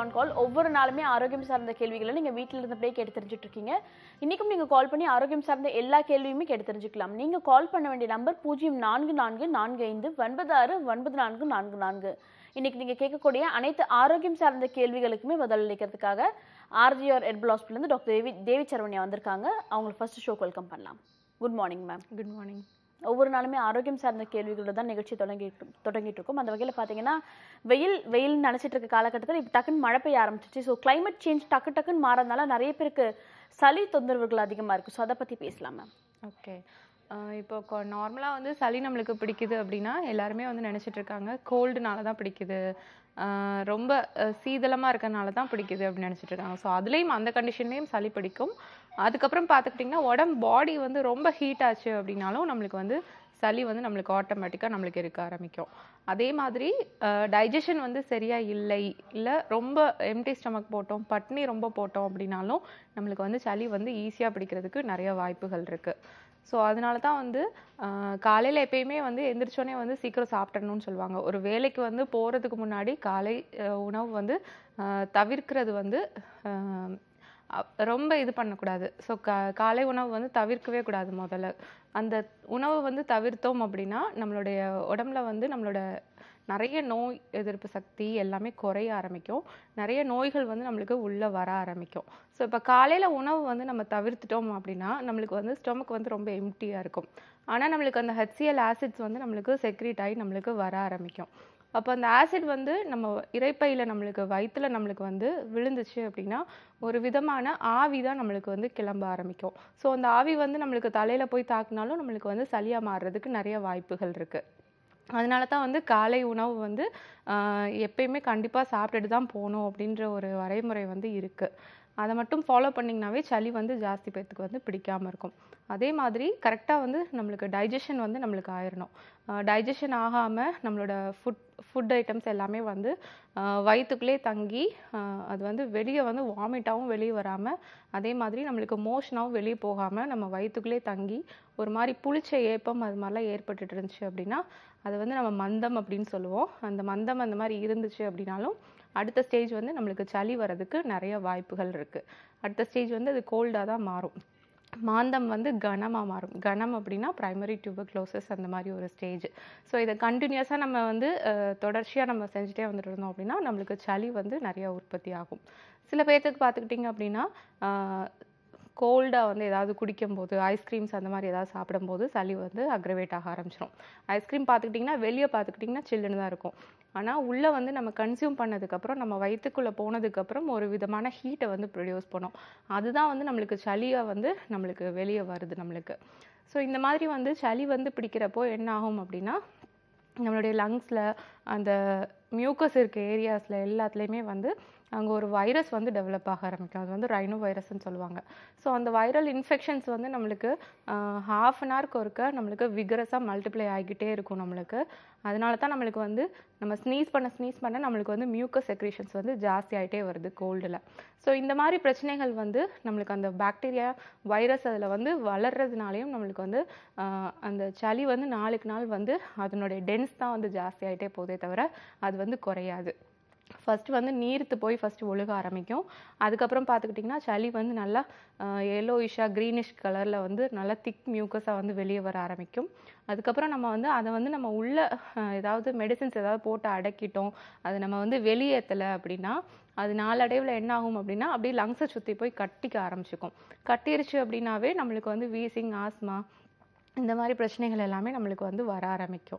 On கால் ஒவ்வொரு நாளுமே ஆரோக்கியம் சார்ந்த கேள்விகளை நீங்க வீட்டில் இருந்தபடியே கேட்டு தெரிஞ்சுட்டு இருக்கீங்க இன்னைக்கும் நீங்க கால் பண்ணி ஆரோக்கியம் சார்ந்த எல்லா கேள்வியுமே கேட்டு தெரிஞ்சுக்கலாம் நீங்க கால் பண்ண வேண்டிய நம்பர் பூஜ்ஜியம் நான்கு நான்கு நான்கு ஐந்து ஒன்பது ஆறு ஒன்பது நான்கு நான்கு நான்கு இன்னைக்கு நீங்க கேட்கக்கூடிய அனைத்து ஆரோக்கியம் சார்ந்த கேள்விகளுக்குமே பதிலளிக்கிறதுக்காக ஆர்ஜிஆர் எட்பல் ஹாஸ்பிட்டல் டாக்டர் தேவி தேவி சரவணியா வந்திருக்காங்க அவங்களுக்கு ஃபர்ஸ்ட் ஷோக்கு வெல்கம் பண்ணலாம் good morning ma'am good morning ஒவ்வொரு நாளுமே ஆரோக்கியம் சார்ந்த கேள்விகளோட தான் நிகழ்ச்சி தொடங்கி தொடங்கிட்டு இருக்கோம் அந்த வகையில் பார்த்தீங்கன்னா வெயில் வெயில் நினச்சிட்டு இருக்க காலகட்டத்தில் இப்போ டக்குன்னு மழை பெய்ய ஆரம்பிச்சிச்சு ஸோ climate சேஞ்ச் டக்கு டக்குன்னு மாறதுனால நிறைய பேருக்கு சளி தொந்தரவுகள் அதிகமாக இருக்குது ஸோ அதை பற்றி பேசலாம் மேம் ஓகே இப்போ நார்மலாக வந்து சளி நம்மளுக்கு பிடிக்குது அப்படின்னா எல்லாருமே வந்து நினச்சிட்டு இருக்காங்க கோல்டுனால தான் பிடிக்குது ஆஹ் ரொம்ப சீதளமாக இருக்கறனால தான் பிடிக்குது அப்படின்னு நினச்சிட்டு இருக்காங்க ஸோ அதுலேயும் அந்த கண்டிஷன்லேயும் சளி பிடிக்கும் அதுக்கப்புறம் பார்த்துக்கிட்டிங்கன்னா உடம்பு பாடி வந்து ரொம்ப ஹீட் ஆச்சு அப்படின்னாலும் நம்மளுக்கு வந்து சளி வந்து நம்மளுக்கு ஆட்டோமேட்டிக்காக நம்மளுக்கு இருக்க ஆரம்பிக்கும் அதே மாதிரி டைஜஷன் வந்து சரியா இல்லை இல்லை ரொம்ப எம்டி ஸ்டமக் போட்டோம் பட்னி ரொம்ப போட்டோம் அப்படின்னாலும் நம்மளுக்கு வந்து சளி வந்து ஈஸியாக பிடிக்கிறதுக்கு நிறைய வாய்ப்புகள் இருக்குது ஸோ அதனால தான் வந்து காலையில் எப்பயுமே வந்து எந்திரிச்சோடனே வந்து சீக்கிரம் சாப்பிட்றணும்னு சொல்லுவாங்க ஒரு வேலைக்கு வந்து போகிறதுக்கு முன்னாடி காலை அஹ், உணவு வந்து அஹ், தவிர்க்கிறது வந்து அஹ், அ- ரொம்ப இது பண்ணக்கூடாது ஸோ கா காலை உணவு வந்து தவிர்க்கவே கூடாது முதல்ல அந்த உணவு வந்து தவிர்த்தோம் அப்படின்னா நம்மளுடைய உடம்புல வந்து நம்மளோட நிறைய நோய் எதிர்ப்பு சக்தி எல்லாமே குறைய ஆரம்பிக்கும் நிறைய நோய்கள் வந்து நம்மளுக்கு உள்ளே வர ஆரம்பிக்கும் ஸோ இப்போ காலையில் உணவு வந்து நம்ம தவிர்த்துட்டோம் அப்படின்னா நம்மளுக்கு வந்து ஸ்டொமக் வந்து ரொம்ப எம்டியாக இருக்கும் ஆனால் நம்மளுக்கு அந்த ஹெச்சிஎல் ஆசிட்ஸ் வந்து நம்மளுக்கு செக்ரீட் ஆகி நம்மளுக்கு வர ஆரம்பிக்கும் அப்போ அந்த ஆசிட் வந்து நம்ம இரைப்பையில் நம்மளுக்கு வயித்துல நம்மளுக்கு வந்து விழுந்துச்சு அப்படின்னா ஒரு விதமான ஆவி தான் நம்மளுக்கு வந்து கிளம்ப ஆரம்பிக்கும் ஸோ அந்த ஆவி வந்து நம்மளுக்கு தலையில் போய் தாக்குனாலும் நம்மளுக்கு வந்து சளியாக மாறுறதுக்கு நிறைய வாய்ப்புகள் இருக்குது அதனால தான் வந்து காலை உணவு வந்து ஆஹ், எப்பயுமே கண்டிப்பாக சாப்பிட்டுட்டு தான் போகணும் அப்படின்ற ஒரு வரைமுறை வந்து இருக்குது அதை மட்டும் ஃபாலோ பண்ணிங்கனாவே சளி வந்து ஜாஸ்தி பேர்த்துக்கு வந்து பிடிக்காம இருக்கும் அதே மாதிரி கரெக்டாக வந்து நம்மளுக்கு டைஜஷன் வந்து நம்மளுக்கு ஆயிடணும் டைஜஷன் ஆகாமல் நம்மளோட ஃபுட் ஃபுட் ஐட்டம்ஸ் எல்லாமே வந்து ஆஹ், வயித்துக்குள்ளே தங்கி ஆஹ், அது வந்து வெளியே வந்து வாமிட்டாகவும் வெளியே வராமல் அதே மாதிரி நம்மளுக்கு மோஷனாகவும் வெளியே போகாமல் நம்ம வயித்துக்குள்ளே தங்கி ஒரு மாதிரி புளிச்ச ஏப்பம் அது மாதிரிலாம் ஏற்பட்டுட்டு இருந்துச்சு அப்படின்னா அது வந்து நம்ம மந்தம் அப்படின்னு சொல்லுவோம் அந்த மந்தம் அந்த மாதிரி இருந்துச்சு அப்படின்னாலும் அடுத்த ஸ்டேஜ் வந்து நம்மளுக்கு சளி வர்றதுக்கு நிறைய வாய்ப்புகள் இருக்குது அடுத்த ஸ்டேஜ் வந்து அது கோல்டாக தான் மாறும் மாந்தம் வந்து கனமாக மாறும் கனம் அப்படின்னா பிரைமரி டியூபர்க்ளோசஸ் அந்த மாதிரி ஒரு ஸ்டேஜ் ஸோ இதை கண்டினியூஸாக நம்ம வந்து தொடர்ச்சியாக நம்ம செஞ்சுட்டே வந்துட்டு இருந்தோம் அப்படின்னா நம்மளுக்கு சளி வந்து நிறைய உற்பத்தி ஆகும் சில பேர்த்துக்கு பார்த்துக்கிட்டிங்க அப்படின்னா கோல்டாக வந்து ஏதாவது குடிக்கும்போது ஐஸ்கிரீம்ஸ் அந்த மாதிரி ஏதாவது சாப்பிடும்போது சளி வந்து அக்ரவேட் ஆக ஆரம்பிச்சிடும் ஐஸ்கிரீம் பார்த்துக்கிட்டிங்கன்னா வெளியே பார்த்துக்கிட்டிங்கன்னா சில்லுன்னு தான் இருக்கும் ஆனால் உள்ளே வந்து நம்ம கன்சியூம் பண்ணதுக்கப்புறம் நம்ம வயிற்றுக்குள்ளே போனதுக்கப்புறம் ஒரு விதமான ஹீட்டை வந்து ப்ரொடியூஸ் பண்ணோம் அதுதான் வந்து நம்மளுக்கு சளியாக வந்து நம்மளுக்கு வெளியே வருது நம்மளுக்கு ஸோ இந்த மாதிரி வந்து சளி வந்து பிடிக்கிறப்போ என்ன ஆகும் அப்படின்னா நம்மளுடைய லங்ஸில் அந்த மியூக்கஸ் இருக்க ஏரியாஸில் எல்லாத்துலேயுமே வந்து அங்கே ஒரு வைரஸ் வந்து டெவலப் ஆக ஆரம்பிக்கும் அது வந்து ரைனோ வைரஸ்ன்னு சொல்லுவாங்க ஸோ அந்த வைரல் இன்ஃபெக்ஷன்ஸ் வந்து நம்மளுக்கு ஹாஃப் அன் ஹவருக்கு ஒருக்க நம்மளுக்கு விகரஸாக மல்டிப்ளை ஆகிக்கிட்டே இருக்கும் நம்மளுக்கு அதனால தான் நம்மளுக்கு வந்து நம்ம ஸ்னீஸ் பண்ண ஸ்னீஸ் பண்ண நம்மளுக்கு வந்து மியூக்கஸ் செக்ரேஷன்ஸ் வந்து ஜாஸ்தி ஆகிட்டே வருது கோல்டில் ஸோ இந்த மாதிரி பிரச்சனைகள் வந்து நம்மளுக்கு அந்த பாக்டீரியா வைரஸ் அதில் வந்து வளர்றதுனாலையும் நம்மளுக்கு வந்து ஆஹ், அந்த சளி வந்து நாளுக்கு நாள் வந்து அதனுடைய டென்ஸ் தான் வந்து ஜாஸ்தி ஆகிட்டே போதே தவிர அது வந்து குறையாது ஃபர்ஸ்ட் வந்து நீர்த்து போய் ஃபர்ஸ்ட் ஒழுக ஆரம்பிக்கும் அதுக்கப்புறம் பார்த்துக்கிட்டிங்கன்னா சளி வந்து நல்லா எல்லோயிஷாக க்ரீனிஷ் கலரில் வந்து நல்லா திக் மியூக்கஸாக வந்து வெளியே வர ஆரம்பிக்கும் அதுக்கப்புறம் நம்ம வந்து அதை வந்து நம்ம உள்ள அஹ், ஏதாவது மெடிசின்ஸ் ஏதாவது போட்டு அடக்கிட்டோம் அது நம்ம வந்து வெளியேற்றலை அப்படின்னா அது நாளடைவில் என்ன ஆகும் அப்படின்னா அப்படியே லங்ஸை சுற்றி போய் கட்டிக்க ஆரம்பிச்சுக்கும் கட்டிருச்சு அப்படின்னாவே நம்மளுக்கு வந்து வீசிங் ஆஸ்மா இந்த மாதிரி பிரச்சனைகள் எல்லாமே நம்மளுக்கு வந்து வர ஆரம்பிக்கும்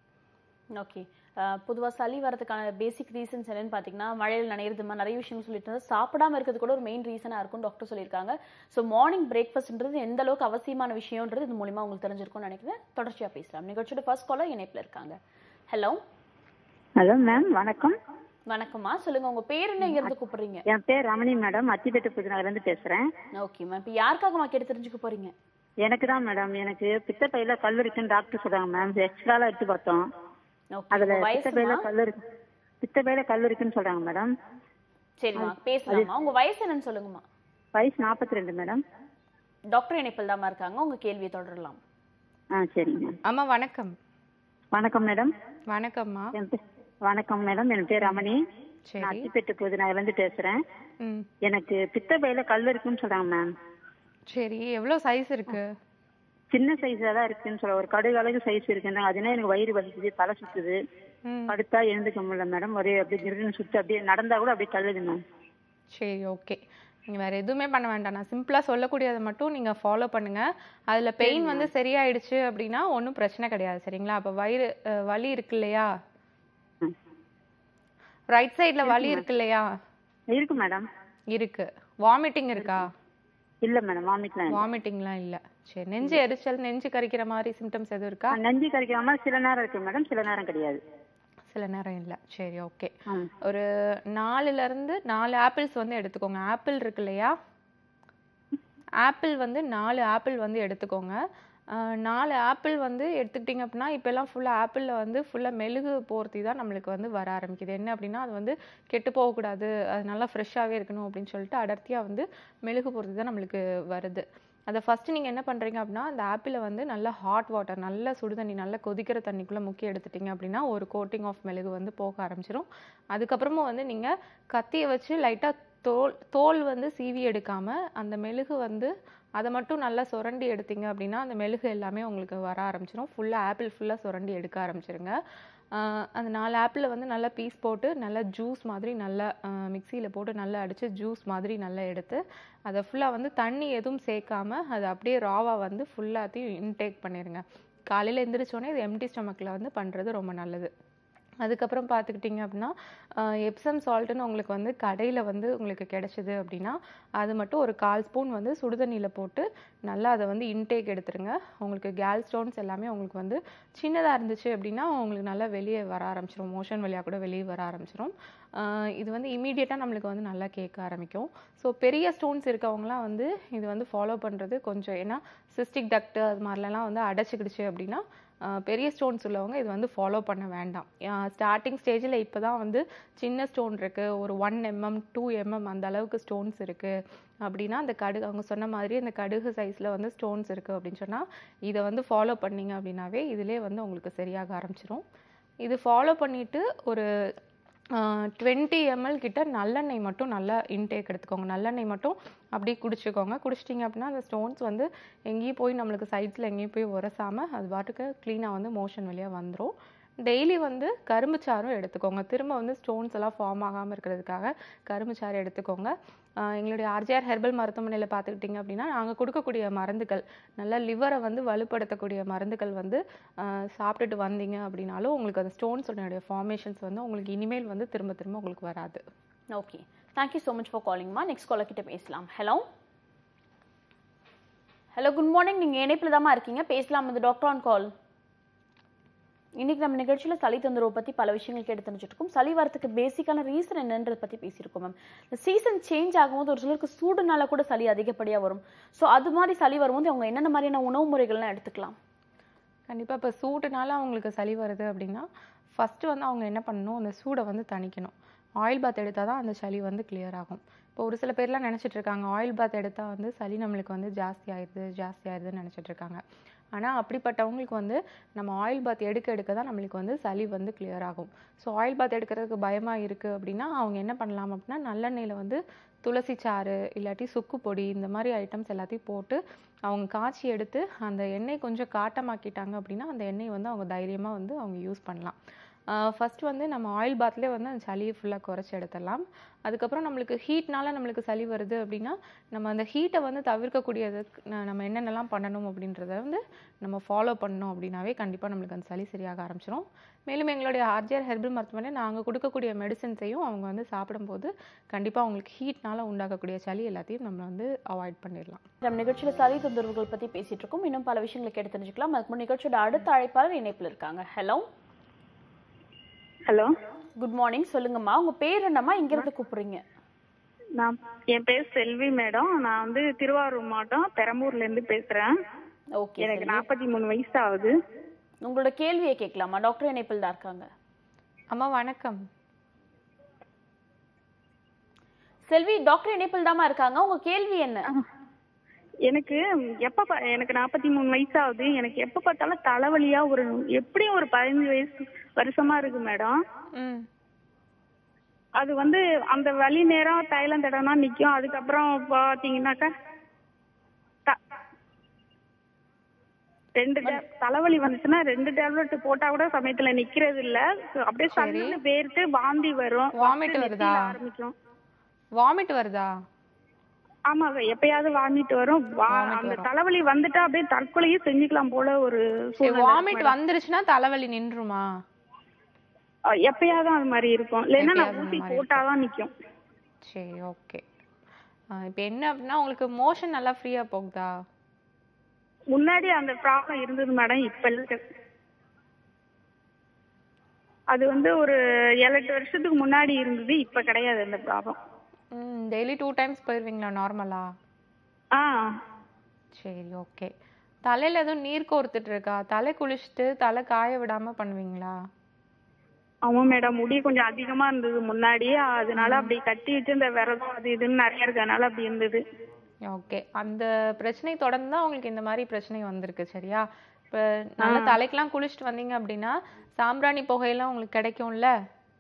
ஓகே பொதுவாக சளி வரதுக்கான பேசிக் ரீசன்ஸ் என்னன்னு பார்த்தீங்கன்னா மழையில் நனையிறதுமா நிறைய விஷயங்கள் சொல்லிட்டு இருந்தா சாப்பிடாம இருக்கிறது கூட ஒரு மெயின் ரீசனாக இருக்கும் டாக்டர் சொல்லியிருக்காங்க ஸோ மார்னிங் பிரேக்ஃபாஸ்ட்ன்றது எந்த அளவுக்கு அவசியமான விஷயம்ன்றது இது மூலியமா உங்களுக்கு தெரிஞ்சிருக்கும்னு நினைக்கிறேன் தொடர்ச்சியாக பேசலாம் நிகழ்ச்சியோட ஃபர்ஸ்ட் காலர் இணைப்பில் இருக்காங்க ஹலோ ஹலோ மேம் வணக்கம் வணக்கம்மா சொல்லுங்க உங்க பேர் என்ன இங்க இருந்து கூப்பிடுறீங்க என் பேர் ரமணி மேடம் அத்திப்பேட்டை புதுநகர்ல இருந்து பேசுறேன் ஓகே மேம் இப்போ யாருக்காகமா கேட்டு தெரிஞ்சுக்க போறீங்க எனக்கு தான் மேடம் எனக்கு பித்தப்பையில கல் இருக்குன்னு டாக்டர் சொல்றாங்க மேம் எக்ஸ்ட்ராலா எடுத்து பார்த்தோம் ஓகே அதுல உங்க பித்தப்பையில வயசுமா கல் இருக்கு பித்தப்பையில கல் இருக்குன்னு சொல்றாங்க மேடம் சரிம்மா பேசலாமா உங்க வயசு என்னன்னு சொல்லுங்கம்மா வயசு நாற்பத்தி ரெண்டு மேடம் டாக்டர் இணைப்பில் தாம்மா இருக்காங்க உங்க கேள்வியை தொடரலாம் ஆ சரிங்க மேம் அம்மா வணக்கம் வணக்கம் மேடம் வணக்கம்மா என் பேர் வணக்கம் மேடம் என் பேர் ரமணி சரி நான் அத்திப்பேட்டு போகுது நான் இருந்து பேசுறேன் ம் எனக்கு பித்த பையில கல் இருக்குன்னு சொல்றாங்க மேம் சரி எவ்வளோ சைஸ் இருக்கு சின்ன சைஸா தான் இருக்குன்னு சொல்ல ஒரு கடுகு அளவுக்கு சைஸ் இருக்குன்னு அதுனா எனக்கு வயிறு வலிக்குது தலை சுத்துது ம் படுத்தா எழுந்துக்க முடியல மேடம் ஒரே அப்படியே கிருன்னு சுத்து அப்படியே நடந்தா கூட அப்படியே தள்ளுது மேம் சரி ஓகே நீங்கள் வேறு எதுவுமே பண்ண வேண்டாம் நான் சிம்பிளாக சொல்லக்கூடியதை மட்டும் நீங்கள் ஃபாலோ பண்ணுங்கள் அதில் பெயின் வந்து சரியாயிடுச்சு அப்படின்னா ஒன்றும் பிரச்சனை கிடையாது சரிங்களா அப்போ வயிறு அஹ், வலி இருக்கு இல்லையா ம். ரைட் சைடில் வலி இருக்கு இல்லையா இருக்கு மேடம் இருக்கு வாமிட்டிங் இருக்கா இல்ல மேடம் வாமிட்லாம் வாமிட்டிங்லாம் இல்லை சரி நெஞ்சு எரிச்சல் நெஞ்சு கரிக்கிற மாதிரி சிம்டம்ஸ் எதுவும் இருக்கா நஞ்சு கறிக்கிற மாதிரி சில நேரம் இருக்கு மேடம் சில நேரம் கிடையாது சில நேரம் இல்லை சரி ஓகே ம். ஒரு நாலுல இருந்து நாலு ஆப்பிள்ஸ் வந்து எடுத்துக்கோங்க ஆப்பிள் இருக்கு இல்லையா ஆப்பிள் வந்து நாலு ஆப்பிள் வந்து எடுத்துக்கோங்க ஆஹ் நாலு ஆப்பிள் வந்து எடுத்துக்கிட்டிங்க அப்படின்னா இப்போல்லாம் ஃபுல்லாக ஆப்பிளில் வந்து ஃபுல்லாக மெழுகு போர்த்தி தான் நம்மளுக்கு வந்து வர ஆரம்பிக்குது என்ன அப்படின்னா அது வந்து கெட்டு போகக்கூடாது அது நல்லா ஃப்ரெஷ்ஷாகவே இருக்கணும் அப்படின்னு சொல்லிட்டு அடர்த்தியாக வந்து மெழுகு போர்த்தி தான் நம்மளுக்கு வருது அதை ஃபஸ்ட்டு நீங்கள் என்ன பண்ணுறீங்க அப்படின்னா அந்த ஆப்பிளை வந்து நல்லா ஹாட் வாட்டர் நல்ல சுடு தண்ணி நல்லா கொதிக்கிற தண்ணிக்குள்ளே முக்கி எடுத்துட்டீங்க அப்படின்னா ஒரு கோட்டிங் ஆஃப் மெழுகு வந்து போக ஆரம்பிச்சிரும் அதுக்கப்புறமா வந்து நீங்கள் கத்தியை வச்சு லைட்டாக தோல் தோல் வந்து சீவி எடுக்காமல் அந்த மெழுகு வந்து அதை மட்டும் நல்லா சுரண்டி எடுத்தீங்க அப்படின்னா அந்த மெழுகு எல்லாமே உங்களுக்கு வர ஆரம்பிச்சிரும் ஃபுல்லாக ஆப்பிள் ஃபுல்லாக சுரண்டி எடுக்க ஆரம்பிச்சிருங்க ஆஹ் அந்த நாலு ஆப்பிளை வந்து நல்லா பீஸ் போட்டு நல்லா ஜூஸ் மாதிரி நல்லா மிக்சியில் போட்டு நல்லா அடித்து ஜூஸ் மாதிரி நல்லா எடுத்து அதை ஃபுல்லாக வந்து தண்ணி எதுவும் சேர்க்காம அதை அப்படியே ராவாக வந்து ஃபுல்லாத்தையும் இன்டேக் பண்ணிடுங்க காலையில் எந்திரிச்சோடனே இது எம்டி ஸ்டொமக்கில் வந்து பண்ணுறது ரொம்ப நல்லது அதுக்கப்புறம் பார்த்துக்கிட்டிங்க அப்படின்னா எப்சம் சால்ட்டுன்னு உங்களுக்கு வந்து கடையில் வந்து உங்களுக்கு கிடைச்சிது அப்படின்னா அது மட்டும் ஒரு கால் ஸ்பூன் வந்து சுடுதண்ணியில் போட்டு நல்லா அதை வந்து இன்டேக் எடுத்துருங்க உங்களுக்கு கேல் ஸ்டோன்ஸ் எல்லாமே உங்களுக்கு வந்து சின்னதாக இருந்துச்சு அப்படின்னா உங்களுக்கு நல்லா வெளியே வர ஆரம்பிச்சிரும் மோஷன் வழியாக கூட வெளியே வர ஆரம்பிச்சிரும் ஆஹ் இது வந்து இமீடியட்டாக நம்மளுக்கு வந்து நல்லா கேட்க ஆரம்பிக்கும் ஸோ பெரிய ஸ்டோன்ஸ் இருக்கவங்கலாம் வந்து இது வந்து ஃபாலோ பண்ணுறது கொஞ்சம் ஏன்னா சிஸ்டிக் டக்ட் அது மாதிரிலாம் வந்து அடைச்சிக்கிடுச்சு அப்படின்னா ஆஹ் பெரிய ஸ்டோன்ஸ் உள்ளவங்க இது வந்து ஃபாலோ பண்ண வேண்டாம் ஸ்டார்டிங் ஸ்டேஜில் இப்போ தான் வந்து சின்ன ஸ்டோன் இருக்குது ஒரு ஒன் எம்எம் டூ எம்எம் அந்த அளவுக்கு ஸ்டோன்ஸ் இருக்குது அப்படின்னா அந்த கடுகு அவங்க சொன்ன மாதிரி அந்த கடுகு சைஸில் வந்து ஸ்டோன்ஸ் இருக்குது அப்படின்னு சொன்னால் இதை வந்து ஃபாலோ பண்ணீங்க அப்படின்னாவே இதிலே வந்து உங்களுக்கு சரியாக ஆரம்பிச்சிரும் இது ஃபாலோ பண்ணிவிட்டு ஒரு டுவெண்ட்டி எம்எல் கிட்ட நல்லெண்ணெய் மட்டும் நல்லா இன்டேக் எடுத்துக்கோங்க நல்லெண்ணெய் மட்டும் அப்படியே குடிச்சுக்கோங்க குடிச்சிட்டிங்க அப்படின்னா அந்த ஸ்டோன்ஸ் வந்து எங்கேயும் போய் நம்மளுக்கு சைட்ஸில் எங்கேயும் போய் உரசாமல் அது பாட்டுக்கு க்ளீனாக வந்து மோஷன் வழியாக வந்துடும் டெய்லி வந்து கரும்பு சாறும் எடுத்துக்கோங்க திரும்ப வந்து ஸ்டோன்ஸ் எல்லாம் ஃபார்ம் ஆகாமல் இருக்கிறதுக்காக கரும்பு சாறு எடுத்துக்கோங்க ஆஹ் எங்களுடைய ஆர்ஜிஆர் ஹெர்பல் மருத்துவமனையில் பார்த்துக்கிட்டிங்க அப்படின்னா நாங்கள் கொடுக்கக்கூடிய மருந்துகள் நல்லா லிவரை வந்து வலுப்படுத்தக்கூடிய மருந்துகள் வந்து ஆஹ் சாப்பிட்டுட்டு வந்தீங்க அப்படின்னாலும் உங்களுக்கு அந்த ஸ்டோன்ஸோடைய ஃபார்மேஷன்ஸ் வந்து உங்களுக்கு இனிமேல் வந்து திரும்ப திரும்ப உங்களுக்கு வராது okay thank you so much for காலிங்மா நெக்ஸ்ட் காலர் கிட்ட பேசலாம் ஹலோ ஹலோ குட் மார்னிங் நீங்கள் இணைப்பில் தாம்மா இருக்கீங்க பேசலாம் இந்த டாக்டர் ஆன் கால் இன்னைக்கு நம்ம நிகழ்ச்சியில் சளி தொந்தரவு பற்றி பல விஷயங்கள் கேட்டு தெரிஞ்சுட்டு இருக்கோம் சளி வரத்துக்கு பேசிக்கான ரீசன் என்னன்றதை பற்றி பேசியிருக்கோம் மேம் இந்த சீசன் சேஞ்ச் ஆகும்போது ஒரு சிலருக்கு சூடுனால கூட சளி அதிகப்படியாக வரும் ஸோ அது மாதிரி சளி வரும்போது அவங்க என்னென்ன மாதிரியான உணவு முறைகள்லாம் எடுத்துக்கலாம் கண்டிப்பாக இப்போ சூட்டுனால அவங்களுக்கு சளி வருது அப்படின்னா ஃபஸ்ட்டு வந்து அவங்க என்ன பண்ணணும் அந்த சூடை வந்து தணிக்கணும் ஆயில் பாத் எடுத்தால் தான் அந்த சளி வந்து clear ஆகும் இப்போ ஒரு சில பேர்லாம் நினச்சிட்டு இருக்காங்க ஆயில் பாத் எடுத்தால் வந்து சளி நம்மளுக்கு வந்து ஜாஸ்தி ஆயிடுது ஜாஸ்தி ஆயிடுதுன்னு நினச்சிட்டு இருக்காங்க ஆனால் அப்படிப்பட்டவங்களுக்கு வந்து நம்ம ஆயில் பாத் எடுக்க எடுக்க தான் நம்மளுக்கு வந்து சளி வந்து clear ஆகும் ஸோ ஆயில் பாத் எடுக்கிறதுக்கு பயமாக இருக்குது அப்படின்னா அவங்க என்ன பண்ணலாம் அப்படின்னா நல்லெண்ணெயில் வந்து துளசி சாறு இல்லாட்டி சுக்கு பொடி இந்த மாதிரி ஐட்டம்ஸ் எல்லாத்தையும் போட்டு அவங்க காய்ச்சி எடுத்து அந்த எண்ணெய் கொஞ்சம் காட்டமாக்கிட்டாங்க அப்படின்னா அந்த எண்ணெய் வந்து அவங்க தைரியமாக வந்து அவங்க யூஸ் பண்ணலாம் ஃபர்ஸ்ட் வந்து நம்ம ஆயில் பாத்லேயே வந்து அந்த சளியை ஃபுல்லாக குறைச்சி எடுத்துடலாம் அதுக்கப்புறம் நம்மளுக்கு ஹீட்னால நம்மளுக்கு சளி வருது அப்படின்னா நம்ம அந்த ஹீட்டை வந்து தவிர்க்கக்கூடியதுக்கு ந- நம்ம என்னென்னலாம் பண்ணணும் அப்படின்றத வந்து நம்ம ஃபாலோ பண்ணோம் அப்படின்னாவே கண்டிப்பாக நம்மளுக்கு அந்த சளி சரியாக ஆரம்பிச்சிடும் மேலும் எங்களுடைய ஆர்ஜிஆர் ஹெர்பல் மருத்துவமனை நாங்கள் கொடுக்கக்கூடிய மெடிசின்ஸையும் அவங்க வந்து சாப்பிடும்போது கண்டிப்பாக அவங்களுக்கு ஹீட்னால உண்டாகக்கூடிய சளி எல்லாத்தையும் நம்ம வந்து அவாய்ட் பண்ணிடலாம் நம்ம நிகழ்ச்சியில் சளி தொந்தரவுகள் பற்றி பேசிட்டு இருக்கோம் இன்னும் பல விஷயங்களை கேட்டு தெரிஞ்சுக்கலாம் அதுக்கு முன் நிகழ்ச்சியோட அடுத்த அழைப்பாளர் இணைப்பில் இருக்காங்க ஹலோ ஹலோ குட் மார்னிங் சொல்லுங்கம்மா உங்க பேர் என்னம்மா இங்கிருந்து கூப்பிடுறீங்க நான் என் பேர் செல்வி மேடம் நான் வந்து திருவாரூர் மாவட்டம் பெரம்பூர்ல இருந்து பேசுறேன் ஓகே எனக்கு நாற்பத்தி மூணு வயசு ஆகுது உங்களோட கேள்வியை கேட்கலாமா டாக்டர் இணைப்பில் தான் இருக்காங்க அம்மா வணக்கம் செல்வி டாக்டர் இணைப்பில் தாம்மா இருக்காங்க உங்க கேள்வி என்ன எனக்கு எப்ப பா- எனக்கு நாற்பத்தி மூணு வயசு ஆகுது எனக்கு எப்ப பார்த்தாலும் தலைவலியா ஒரு எப்படியும் ஒரு பதினஞ்சு வயசு வருஷமா இருக்கு மேடம் ம் அது வந்து அந்த வலி நேரம் தைலம் தடவைனா நிக்கும் அதுக்கப்புறம் பாத்தீங்கன்னாக்கா த- ரெண்டு டே- தலைவலி வந்துச்சுன்னா ரெண்டு டேப்லெட் போட்டா கூட சமயத்துல நிக்கிறது இல்ல So, அப்படியே சல்லுன்னு வேர்த்து வாந்தி வரும் Vomit நெத்தியில வருதா? ஆரம்பிக்கும் வாமிட் வருதா ஆமா எப்பயாவது வாமிட் வரும் வா- Vomit அந்த வரும். தலைவலி வந்துட்டா அப்படியே தற்கொலையும் செஞ்சுக்கலாம் போல ஒரு சூழ்நிலை வாமிட் வந்துருச்சுன்னா தலைவலி நின்றுமா அஹ் எப்பயாவது அது மாதிரி இருக்கும் இல்லைன்னா நான் எப்பயாவது ஊசி அந்த மாதிரி போட்டாதான் நிக்கும் சரி ஓகே இப்போ என்ன அப்படின்னா உங்களுக்கு மோஷன் நல்லா ஃப்ரீயா போகுதா முன்னாடி அந்த ப்ராப்ளம் இருந்தது மேடம் இப்ப இல்ல அது வந்து ஒரு ஏழு எட்டு வருஷத்துக்கு முன்னாடி இருந்தது இப்ப கிடையாது அந்த ப்ராப்ளம் ம் டெய்லி டூ டைம்ஸ் போயிருவீங்களா நார்மலா ஆ சரி ஓகே தலையில எதுவும் நீர் கோர்த்துட்டு இருக்கா தலை குளிச்சுட்டு தலை காய விடாம பண்ணுவீங்களா ஆமா மேடம் முடி கொஞ்சம் அதிகமா இருந்தது முன்னாடி அதனால அப்படி கட்டிட்டு இந்த விரதம் அது இதுன்னு நிறைய இருக்கனால அப்படி இருந்தது ஓகே அந்த பிரச்சனை தொடர்ந்து தான் உங்களுக்கு இந்த மாதிரி பிரச்சனை வந்திருக்கு சரியா இப்போ நல்ல தலைக்கெல்லாம் குளிச்சுட்டு வந்தீங்க அப்படின்னா சாம்பிராணி புகையெல்லாம் உங்களுக்கு கிடைக்கும்ல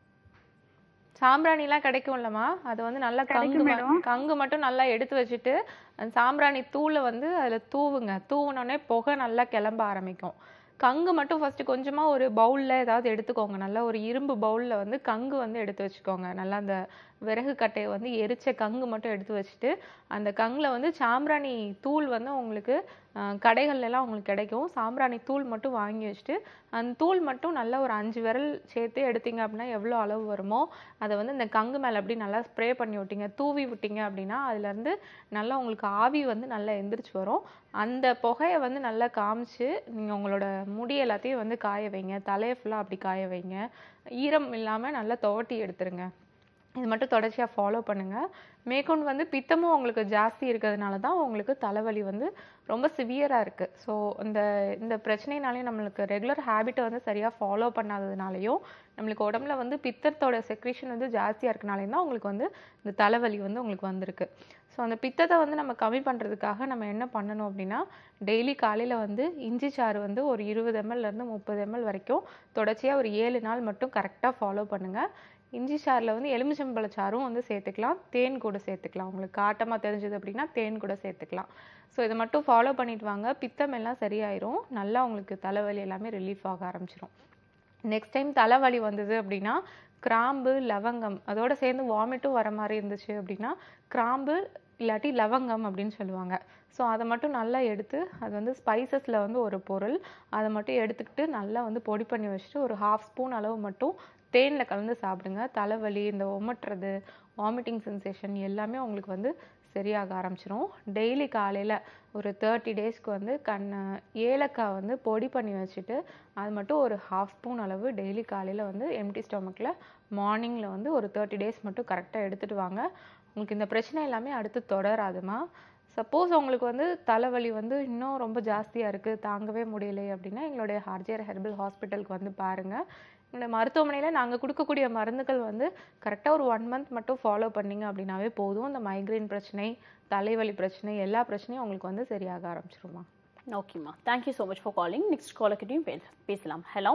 சாம்பிராணிலாம் கிடைக்கும்லம்மா அது வந்து நல்லா கங்கு ம- கங்கு மட்டும் நல்லா எடுத்து வச்சுட்டு அந்த சாம்பிராணி தூளை வந்து அதில் தூவுங்க தூவுனோடனே புகை நல்லா கிளம்ப ஆரம்பிக்கும் கங்கு மட்டும் ஃபர்ஸ்ட் கொஞ்சமா ஒரு பவுல்ல ஏதாவது எடுத்துக்கோங்க நல்லா ஒரு இரும்பு பவுல்ல வந்து கங்கு வந்து எடுத்து வச்சுக்கோங்க நல்லா அந்த விறகு கட்டையை வந்து எரிச்ச கங்கு மட்டும் எடுத்து வச்சுட்டு அந்த கங்குல வந்து சாம்பிராணி தூள் வந்து உங்களுக்கு அஹ், கடைகள்ல எல்லாம் உங்களுக்கு கிடைக்கும் சாம்பிராணி தூள் மட்டும் வாங்கி வச்சுட்டு அந்த தூள் மட்டும் நல்லா ஒரு அஞ்சு விரல் சேர்த்து எடுத்தீங்க அப்படின்னா எவ்வளோ அளவு வருமோ அதை வந்து இந்த கங்கு மேல அப்படி நல்லா ஸ்ப்ரே பண்ணி விட்டீங்க தூவி விட்டீங்க அப்படின்னா அதுல இருந்து நல்லா உங்களுக்கு ஆவி வந்து நல்லா எந்திரிச்சு வரும் அந்த புகையை வந்து நல்லா காமிச்சு நீங்க உங்களோட முடி எல்லாத்தையும் வந்து காய வைங்க தலையை ஃபுல்லா அப்படி காய வைங்க ஈரம் இல்லாம நல்லா துவட்டி எடுத்துருங்க இது மட்டும் தொடர்ச்சியா ஃபாலோ பண்ணுங்க மேற்கொண்டு வந்து பித்தமும் உங்களுக்கு ஜாஸ்தி இருக்கிறதுனால தான் உங்களுக்கு தலைவலி வந்து ரொம்ப சிவியரா இருக்கு ஸோ இந்த இந்த பிரச்சனைனாலையும் நம்மளுக்கு ரெகுலர் ஹேபிட்டை வந்து சரியா ஃபாலோ பண்ணாததுனாலையும் நம்மளுக்கு உடம்புல வந்து பித்தத்தோட செக்ரேஷன் வந்து ஜாஸ்தியா இருக்கனாலையும் தான் உங்களுக்கு வந்து இந்த தலைவலி வந்து உங்களுக்கு வந்திருக்கு ஸோ அந்த பித்தத்தை வந்து நம்ம கம்மி பண்றதுக்காக நம்ம என்ன பண்ணணும் அப்படின்னா டெய்லி காலையில வந்து இஞ்சி சாறு வந்து ஒரு இருபது ml ல இருந்து முப்பது ml வரைக்கும் தொடர்ச்சியா ஒரு ஏழு நாள் மட்டும் கரெக்டா ஃபாலோ பண்ணுங்க இஞ்சி சாறில் வந்து எலுமிச்சம்பழ சாறும் வந்து சேர்த்துக்கலாம் தேன் கூட சேர்த்துக்கலாம் உங்களுக்கு காட்டமா தெரிஞ்சது அப்படின்னா தேன் கூட சேர்த்துக்கலாம் ஸோ இதை மட்டும் ஃபாலோ பண்ணிட்டு வாங்க பித்தம் எல்லாம் சரியாயிரும் நல்லா உங்களுக்கு தலைவலி எல்லாமே ரிலீஃப் ஆக ஆரம்பிச்சிரும் நெக்ஸ்ட் டைம் தலைவலி வந்தது அப்படின்னா கிராம்பு லவங்கம் அதோட சேர்ந்து வாமிட்டும் வர மாதிரி இருந்துச்சு அப்படின்னா கிராம்பு இல்லாட்டி லவங்கம் அப்படின்னு சொல்லுவாங்க ஸோ அதை மட்டும் நல்லா எடுத்து அது வந்து ஸ்பைசஸில் வந்து ஒரு பொருள் அதை மட்டும் எடுத்துக்கிட்டு நல்லா வந்து பொடி பண்ணி வச்சுட்டு ஒரு ஹாஃப் ஸ்பூன் அளவு மட்டும் தேனில் கலந்து சாப்பிடுங்க தலைவலி இந்த ஒமட்டுறது வாமிட்டிங் சென்சேஷன் எல்லாமே உங்களுக்கு வந்து சரியாக ஆரம்பிச்சிரும் டெய்லி காலையில் ஒரு தேர்ட்டி டேஸ்க்கு வந்து கண் ஏலக்காய் வந்து பொடி பண்ணி வச்சுட்டு அது மட்டும் ஒரு ஹாஃப் ஸ்பூன் அளவு டெய்லி காலையில் வந்து எம்டி ஸ்டொமக்கில் மார்னிங்கில் வந்து ஒரு தேர்ட்டி டேஸ் மட்டும் கரெக்டாக எடுத்துட்டு வாங்க உங்களுக்கு இந்த பிரச்சனை எல்லாமே அடுத்து தொடராதுமா சப்போஸ் உங்களுக்கு வந்து தலைவலி வந்து இன்னும் ரொம்ப ஜாஸ்தியாக இருக்குது தாங்கவே முடியலை அப்படின்னா எங்களுடைய ஹார்ஜியர் ஹெர்பல் ஹாஸ்பிட்டலுக்கு வந்து பாருங்கள் எங்களுடைய மருத்துவமனையில் நாங்கள் கொடுக்கக்கூடிய மருந்துகள் வந்து கரெக்டாக ஒரு ஒன் மந்த் மட்டும் ஃபாலோ பண்ணீங்க அப்படின்னாவே போதும் இந்த மைக்ரைன் பிரச்சனை தலைவலி பிரச்சனை எல்லா பிரச்சனையும் உங்களுக்கு வந்து சரியாக ஆரம்பிச்சிருமா ஓகேம்மா thank you so much for calling next காலர்கிட்டையும் பேசலாம் ஹலோ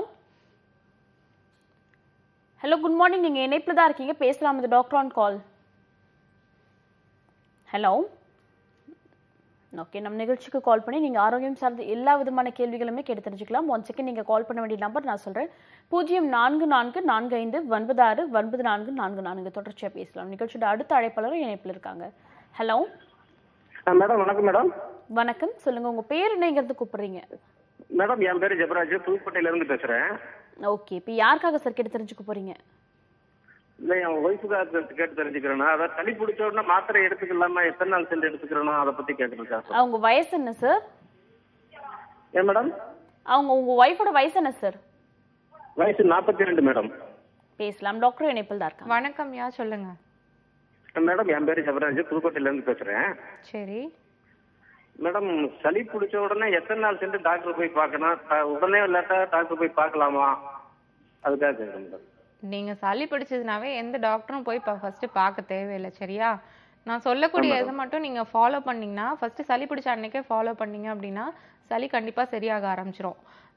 ஹலோ குட் மார்னிங் நீங்கள் இணைப்பில் தான் இருக்கீங்க பேசலாம் இது doctor on call hello okay நம்ம நிகழ்ச்சிக்கு கால் பண்ணி நீங்கள் ஆரோக்கியம் சார்ந்த எல்லா விதமான கேள்விகளுமே கேட்டு தெரிஞ்சுக்கலாம் ஒன் செகண்ட் நீங்கள் கால் பண்ண வேண்டிய நம்பர் நான் சொல்கிறேன் பூஜ்ஜியம் நான்கு நான்கு நான்கு ஐந்து ஒன்பது ஆறு ஒன்பது நான்கு நான்கு நான்கு தொடர்ச்சியாக பேசலாம் நிகழ்ச்சியோட அடுத்த அழைப்பாளரும் இணைப்பில் இருக்காங்க ஹலோ மேடம் வணக்கம் மேடம் வணக்கம் சொல்லுங்க உங்க பேர் என்னங்கிறது கூப்பிடுறீங்க மேடம் என் பேரு ஜெபராஜ் புதுக்கோட்டையில இருந்து பேசுறேன் ஓகே இப்போ யாருக்காக சார் கேட்டு தெரிஞ்சுக்க போறீங்க இல்ல என் ஒய்ஃபுக்காக கேட்டு தெரிஞ்சுக்கிறேன்னா அதான் சளி பிடிச்ச உடனே மாத்திரை எடுத்துக்கலாமா எத்தனை நாள் சென்று எடுத்துக்கிறேனோ அதை பத்தி கேட்கறேன் அவங்க வயசு என்ன சார் ஏன் மேடம் அவங்க உங்க ஒய்ஃபோட வயசு என்ன சார் வயசு நாற்பத்தி ரெண்டு மேடம் பேசலாம் டாக்டர் இணைப்பில் தான் இருக்காங்க வணக்கம் யா சொல்லுங்க மேடம் என் பேரு ஜெபராஜ் புதுக்கோட்டையில இருந்து பேசுறேன் சரி மேடம் சளி பிடிச்ச உடனே எத்தனை நாள் சென்று டாக்டர் போய் பார்க்கணும் ட- உடனே இல்லாட்டா டாக்டர் போய் பார்க்கலாமா அதுக்காக கேட்குறேன் மேடம் நீங்க சளி பிடிச்சதுனாவே எந்த டாக்டரும் போய் ஃபர்ஸ்ட் பார்க்க தேவையில்லை சரியா நான் சொல்லக்கூடிய இதை மட்டும் நீங்க ஃபாலோ பண்ணீங்கன்னா ஃபர்ஸ்ட் சளி பிடிச்ச அன்னைக்கே ஃபாலோ பண்ணீங்க அப்படின்னா சளி கண்டிப்பா சரியாக ஆரம்பிச்சிரும்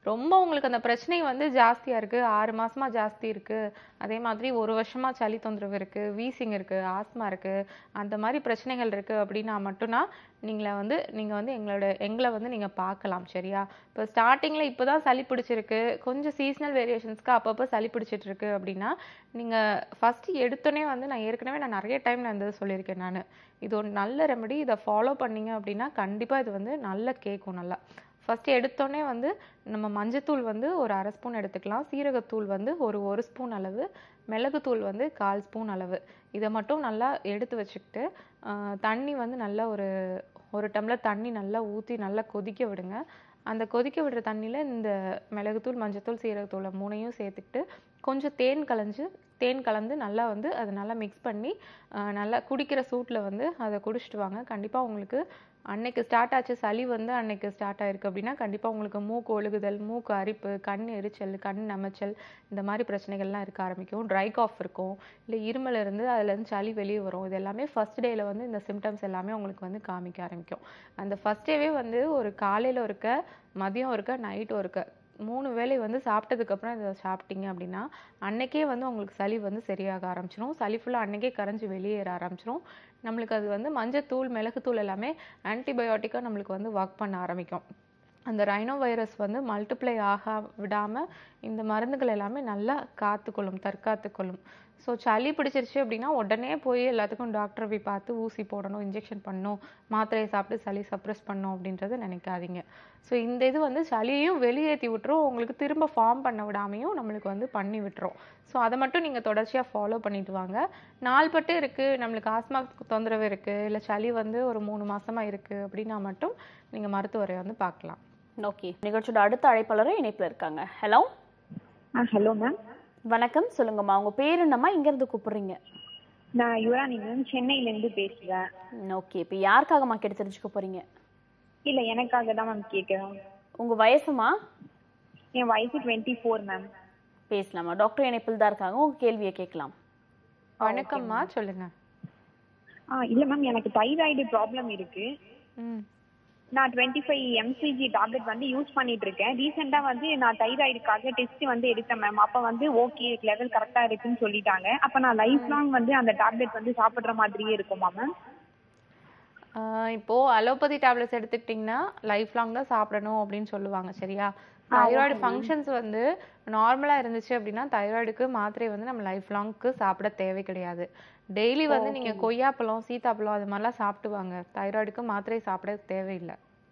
ரொம்ப உங்களுக்கு அந்த பிரச்சனை வந்து ஜாஸ்தியா இருக்கு ஆறு மாசமா ஜாஸ்தி இருக்கு அதே மாதிரி ஒரு வருஷமா சளி தொந்தரவு இருக்கு வீசிங் இருக்கு ஆஸ்மா இருக்கு அந்த மாதிரி பிரச்சனைகள் இருக்கு அப்படின்னா மட்டும்தான் நீங்கள வந்து நீங்க வந்து எங்களோட எங்களை வந்து நீங்க பார்க்கலாம் சரியா இப்போ ஸ்டார்டிங்ல இப்போதான் சளி பிடிச்சிருக்கு கொஞ்சம் சீசனல் வேரியேஷன்ஸ்க்கு அப்பப்போ சளி பிடிச்சிட்டு இருக்கு அப்படின்னா நீங்க ஃபர்ஸ்ட் எடுத்தோடனே வந்து நான் ஏற்கனவே நான் நிறைய டைம் நான் இந்த சொல்லியிருக்கேன் நான் இது ஒரு நல்ல ரெமெடி இதை ஃபாலோ பண்ணீங்க அப்படின்னா கண்டிப்பா இது வந்து நல்லா கேட்கும் நல்லா ஃபர்ஸ்ட் எடுத்தோடனே வந்து நம்ம மஞ்சத்தூள் வந்து ஒரு அரை ஸ்பூன் எடுத்துக்கலாம் சீரகத்தூள் வந்து ஒரு ஒரு ஸ்பூன் அளவு மிளகுத்தூள் வந்து கால் ஸ்பூன் அளவு இதை மட்டும் நல்லா எடுத்து வச்சுக்கிட்டு ஆஹ் தண்ணி வந்து நல்லா ஒரு ஒரு டம்ளர் தண்ணி நல்லா ஊற்றி நல்லா கொதிக்க விடுங்க அந்த கொதிக்க விடுற தண்ணியில் இந்த மிளகுத்தூள் மஞ்சத்தூள் சீரகத்தூளை மூணையும் சேர்த்துக்கிட்டு கொஞ்சம் தேன் கலஞ்சு தேன் கலந்து நல்லா வந்து அதை நல்லா மிக்ஸ் பண்ணி ஆஹ் நல்லா குடிக்கிற சூட்டில் வந்து அதை குடிச்சிட்டு வாங்க கண்டிப்பாக உங்களுக்கு அன்னைக்கு ஸ்டார்ட் ஆச்சு சளி வந்து அன்னைக்கு ஸ்டார்ட் ஆயிருக்கு அப்படின்னா கண்டிப்பாக உங்களுக்கு மூக்கு ஒழுகுதல் மூக்கு அரிப்பு கண் எரிச்சல் கண் நமைச்சல் இந்த மாதிரி பிரச்சனைகள்லாம் இருக்க ஆரம்பிக்கும் ட்ரை காஃப் இருக்கும் இல்லை இருமல் இருந்து அதுலேருந்து சளி வெளியே வரும் இது எல்லாமே ஃபர்ஸ்ட் டேல வந்து இந்த சிம்டம்ஸ் எல்லாமே உங்களுக்கு வந்து காமிக்க ஆரம்பிக்கும் அந்த ஃபர்ஸ்ட் டேவே வந்து ஒரு காலையில் இருக்க மதியம் இருக்க நைட்டும் இருக்க மூணு வேளை வந்து சாப்பிட்டதுக்கு அப்புறம் இதை சாப்பிட்டீங்க அப்படின்னா அன்னைக்கே வந்து உங்களுக்கு சளி வந்து சரியாக ஆரம்பிச்சிடும் சளி ஃபுல்லாக அன்னைக்கே கரைஞ்சு வெளியேற ஆரம்பிச்சிடும் நம்மளுக்கு அது வந்து மஞ்சத்தூள் மிளகுத்தூள் எல்லாமே ஆன்டிபயோட்டிக்காக நம்மளுக்கு வந்து ஒர்க் பண்ண ஆரம்பிக்கும் அந்த ரைனோ வைரஸ் வந்து மல்டிப்ளை ஆக விடாம இந்த மருந்துகள் எல்லாமே நல்லா காத்துக்கொள்ளும் தற்காத்துக்கொள்ளும் ஸோ சளி பிடிச்சிருச்சு அப்படின்னா உடனே போய் எல்லாத்துக்கும் டாக்டரை போய் பார்த்து ஊசி போடணும் இன்ஜெக்ஷன் பண்ணணும் மாத்திரையை சாப்பிட்டு சளி சப்ரஸ் பண்ணணும் அப்படின்றத நினைக்காதீங்க ஸோ இந்த இது வந்து சளியையும் வெளியேற்றி விட்டுரும் உங்களுக்கு திரும்ப ஃபார்ம் பண்ண விடாமையும் நம்மளுக்கு வந்து பண்ணி விட்டுரும் ஸோ அதை மட்டும் நீங்கள் தொடர்ச்சியாக ஃபாலோ பண்ணிட்டு வாங்க நாள்பட்டு இருக்குது நம்மளுக்கு ஆஸ்மா தொந்தரவு இருக்குது இல்லை சளி வந்து ஒரு மூணு மாசமா இருக்குது அப்படின்னா மட்டும் நீங்கள் மருத்துவரை வந்து பார்க்கலாம் ஓகே நிகழ்ச்சியோட அடுத்த அழைப்பாளரும் இணைப்புல இருக்காங்க ஹலோ ஆ ஹலோ மேம் வணக்கம் சொல்லுங்கம்மா உங்க பேர் என்னம்மா இங்க இருந்து கூப்பிடுறீங்க நான் யுவராணி மேம் சென்னையிலேருந்து பேசுகிறேன் ஓகே இப்போ யாருக்காகம்மா கேட்டு தெரிஞ்சுக்க போறீங்க இல்லை எனக்காக தான் மேம் கேட்குறேன் உங்க வயசுமா என் வயசு டுவெண்ட்டி ஃபோர் மேம் பேசலாமா டாக்டர் இணைப்பில் தான் இருக்காங்க உங்க கேள்வியை கேட்கலாம் வணக்கம்மா சொல்லுங்க ஆ இல்லை மேம் எனக்கு தைராய்டு ப்ராப்ளம் இருக்கு ம் நான் டுவெண்ட்டி ஃபைவ் எம்சிஜி டேப்லெட் வந்து யூஸ் பண்ணிட்டு இருக்கேன் ரீசெண்டாக வந்து நான் தைராய்டுக்காக டெஸ்ட் வந்து எடுத்தேன் மேம் அப்போ வந்து ஓகே லெவல் கரெக்டாக இருக்குன்னு சொல்லிட்டாங்க அப்போ நான் லைஃப் லாங் வந்து அந்த டேப்லெட் வந்து சாப்பிட்ற மாதிரியே இருக்குமா மேம் ஆஹ் இப்போ அலோபதி டேப்லெட்ஸ் எடுத்துக்கிட்டிங்கன்னா லைஃப் லாங் தான் சாப்பிடணும் அப்படின்னு சொல்லுவாங்க சரியா தைராய்டு ஃபங்க்ஷன்ஸ் வந்து நார்மலா இருந்துச்சு அப்படின்னா தைராய்டுக்கு மாத்திரை வந்து நம்ம லைஃப் லாங்க்கு சாப்பிட தேவை கிடையாது டெய்லி வந்து நீங்க கொய்யாப்பழம் சீத்தாப்பழம் அது மாதிரிலாம் சாப்பிட்டு வாங்க தைராய்டுக்கு மாத்திரை சாப்பிட தேவையில்லை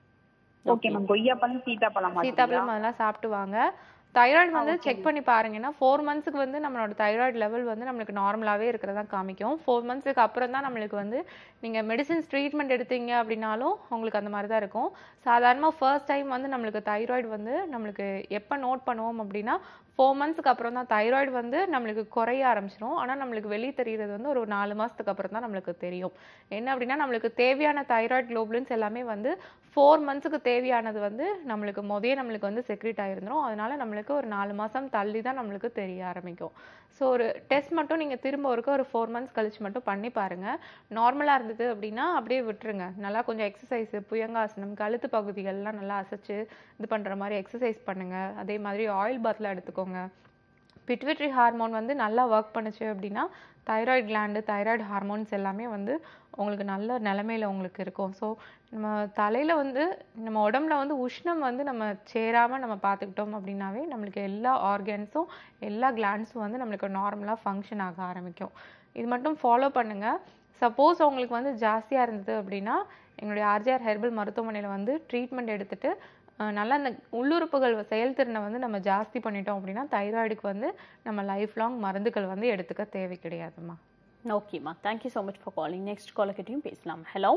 ஓகே மேம் கொய்யாப்பழம் சீத்தாப்பழம் சீத்தாப்பழம் அதெல்லாம் சாப்பிட்டு வாங்க தைராய்டு வந்து செக் பண்ணி பாருங்கன்னா ஃபோர் மந்த்ஸ்க்கு வந்து நம்மளோட தைராய்டு லெவல் வந்து நம்மளுக்கு நார்மலாகவே இருக்கிறதா காமிக்கும் ஃபோர் மந்த்ஸ்க்கு அப்புறம் தான் நம்மளுக்கு வந்து நீங்கள் மெடிசின்ஸ் ட்ரீட்மெண்ட் எடுத்தீங்க அப்படின்னாலும் உங்களுக்கு அந்த மாதிரி தான் இருக்கும் சாதாரணமாக ஃபர்ஸ்ட் டைம் வந்து நம்மளுக்கு தைராய்டு வந்து நம்மளுக்கு எப்போ நோட் பண்ணுவோம் அப்படின்னா ஃபோர் மந்த்ஸ்க்கு அப்புறம் தான் தைராய்டு வந்து நம்மளுக்கு குறைய ஆரம்பிச்சிடும் ஆனால் நம்மளுக்கு வெளியே தெரியுறது வந்து ஒரு நாலு மாதத்துக்கு அப்புறம் தான் நம்மளுக்கு தெரியும் என்ன அப்படின்னா நம்மளுக்கு தேவையான தைராய்டு குளோபுலின்ஸ் எல்லாமே வந்து ஃபோர் மந்த்ஸுக்கு தேவையானது வந்து நம்மளுக்கு முதயே நம்மளுக்கு வந்து செக்ரேட் ஆயிருந்துரும் அதனால நம்மளுக்கு ஒரு நாலு மாதம் தள்ளி தான் நம்மளுக்கு தெரிய ஆரம்பிக்கும் ஸோ ஒரு டெஸ்ட் மட்டும் நீங்கள் திரும்ப ஒருக்க ஒரு ஃபோர் மந்த்ஸ் கழிச்சு மட்டும் பண்ணி பாருங்க நார்மலாக இருந்தது அப்படின்னா அப்படியே விட்டுருங்க நல்லா கொஞ்சம் எக்ஸசைஸ் புயங்காசனம் கழுத்து பகுதிகள்லாம் நல்லா அசைச்சு இது பண்ணுற மாதிரி எக்ஸசைஸ் பண்ணுங்க அதே மாதிரி ஆயில் பாத்லாம் எடுத்துக்கோங்க பிட்விட்ரி ஹார்மோன் வந்து நல்லா ஒர்க் பண்ணுச்சு அப்படின்னா தைராய்டு கிளாண்டு தைராய்டு ஹார்மோன்ஸ் எல்லாமே வந்து உங்களுக்கு நல்ல நிலமையில உங்களுக்கு இருக்கும் ஸோ நம்ம தலையில வந்து நம்ம உடம்புல வந்து உஷ்ணம் வந்து நம்ம சேராம நம்ம பார்த்துக்கிட்டோம் அப்படின்னாவே நம்மளுக்கு எல்லா ஆர்கன்ஸும் எல்லா கிளாண்ட்ஸும் வந்து நம்மளுக்கு நார்மலாக ஃபங்க்ஷன் ஆக ஆரம்பிக்கும் இது மட்டும் ஃபாலோ பண்ணுங்க சப்போஸ் உங்களுக்கு வந்து ஜாஸ்தியா இருந்தது அப்படின்னா எங்களுடைய ஆர்ஜிஆர் ஹெர்பல் மருத்துவமனையில வந்து ட்ரீட்மெண்ட் எடுத்துட்டு அஹ் நல்லா அந்த உள்ளுறுப்புகள் செயல்திறனை வந்து நம்ம ஜாஸ்தி பண்ணிட்டோம் அப்படின்னா தைராய்டுக்கு வந்து நம்ம லைஃப் லாங் மருந்துகள் வந்து எடுத்துக்க தேவை கிடையாதும்மா ஓகேம்மா thank you so much for calling next காலர்கிட்டையும் பேசலாம் ஹலோ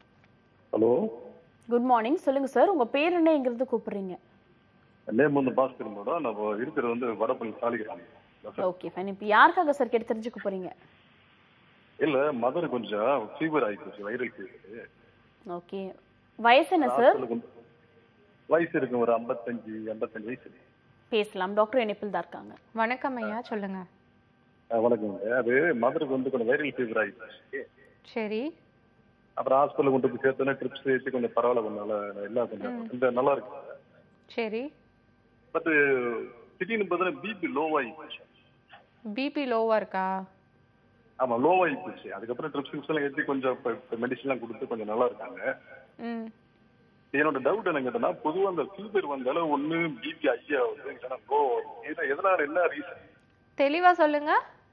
ஹலோ குட் மார்னிங் சொல்லுங்க சார் உங்க பேர் என்ன எங்கிறது கூப்பிடுறீங்க நேம் வந்து பாஸ்கர் மேடம் நம்ம இருக்கிறது வந்து வடபள்ளி சாலிகிராமம் ஓகே ஃபைன் இப்போ யாருக்காக சார் கேட்டு தெரிஞ்சுக்க போறீங்க இல்ல மதர் கொஞ்சம் ஃபீவர் ஆயிப்போச்சு வைரல் ஃபீவர் ஓகே வயசு என்ன சார் வயசு இருக்கு ஒரு ஐம்பத்தஞ்சு ஐம்பத்தஞ்சு வயசு இருக்கு. பேசலாம் டாக்டர் இணைப்பில் தான் இருக்காங்க வணக்கம் ஐயா சொல்லுங்க அஹ் வணக்கங்க அது மதருக்கு வந்து கொஞ்சம் வைரல் ஃபீவர் ஆயிப்போச்சு சரி அப்புறம் ஹாஸ்பிட்டல் கொண்டு போய் சேர்த்தோன்னே ட்ரிப்ஸ் ஏற்றி கொஞ்சம் பரவாயில்ல கொஞ்சம் நல்லா எல்லாம் கொஞ்சம் இந்த நல்லா இருக்கு சரி பட் திடீர்னு பார்த்தீங்கன்னா பிபி லோவாகி போச்சு பிபி லோவா இருக்கா ஆமா லோவாகி போச்சு அதுக்கப்புறம் ட்ரிப்ஸ் எல்லாம் ஏற்றி கொஞ்சம் மெடிசன்லாம் கொடுத்து கொஞ்சம் நல்லா இருக்காங்க ம் என்னோட டவுட் என்ன கேட்டனா பொதுவா அந்த ஃபீவர் வந்தாலும் ஒண்ணு பிபி ஹை ஆகுது இல்லைன்னா லோ ஆகுது எதனால என்ன ரீசன் தெளிவா சொல்லுங்க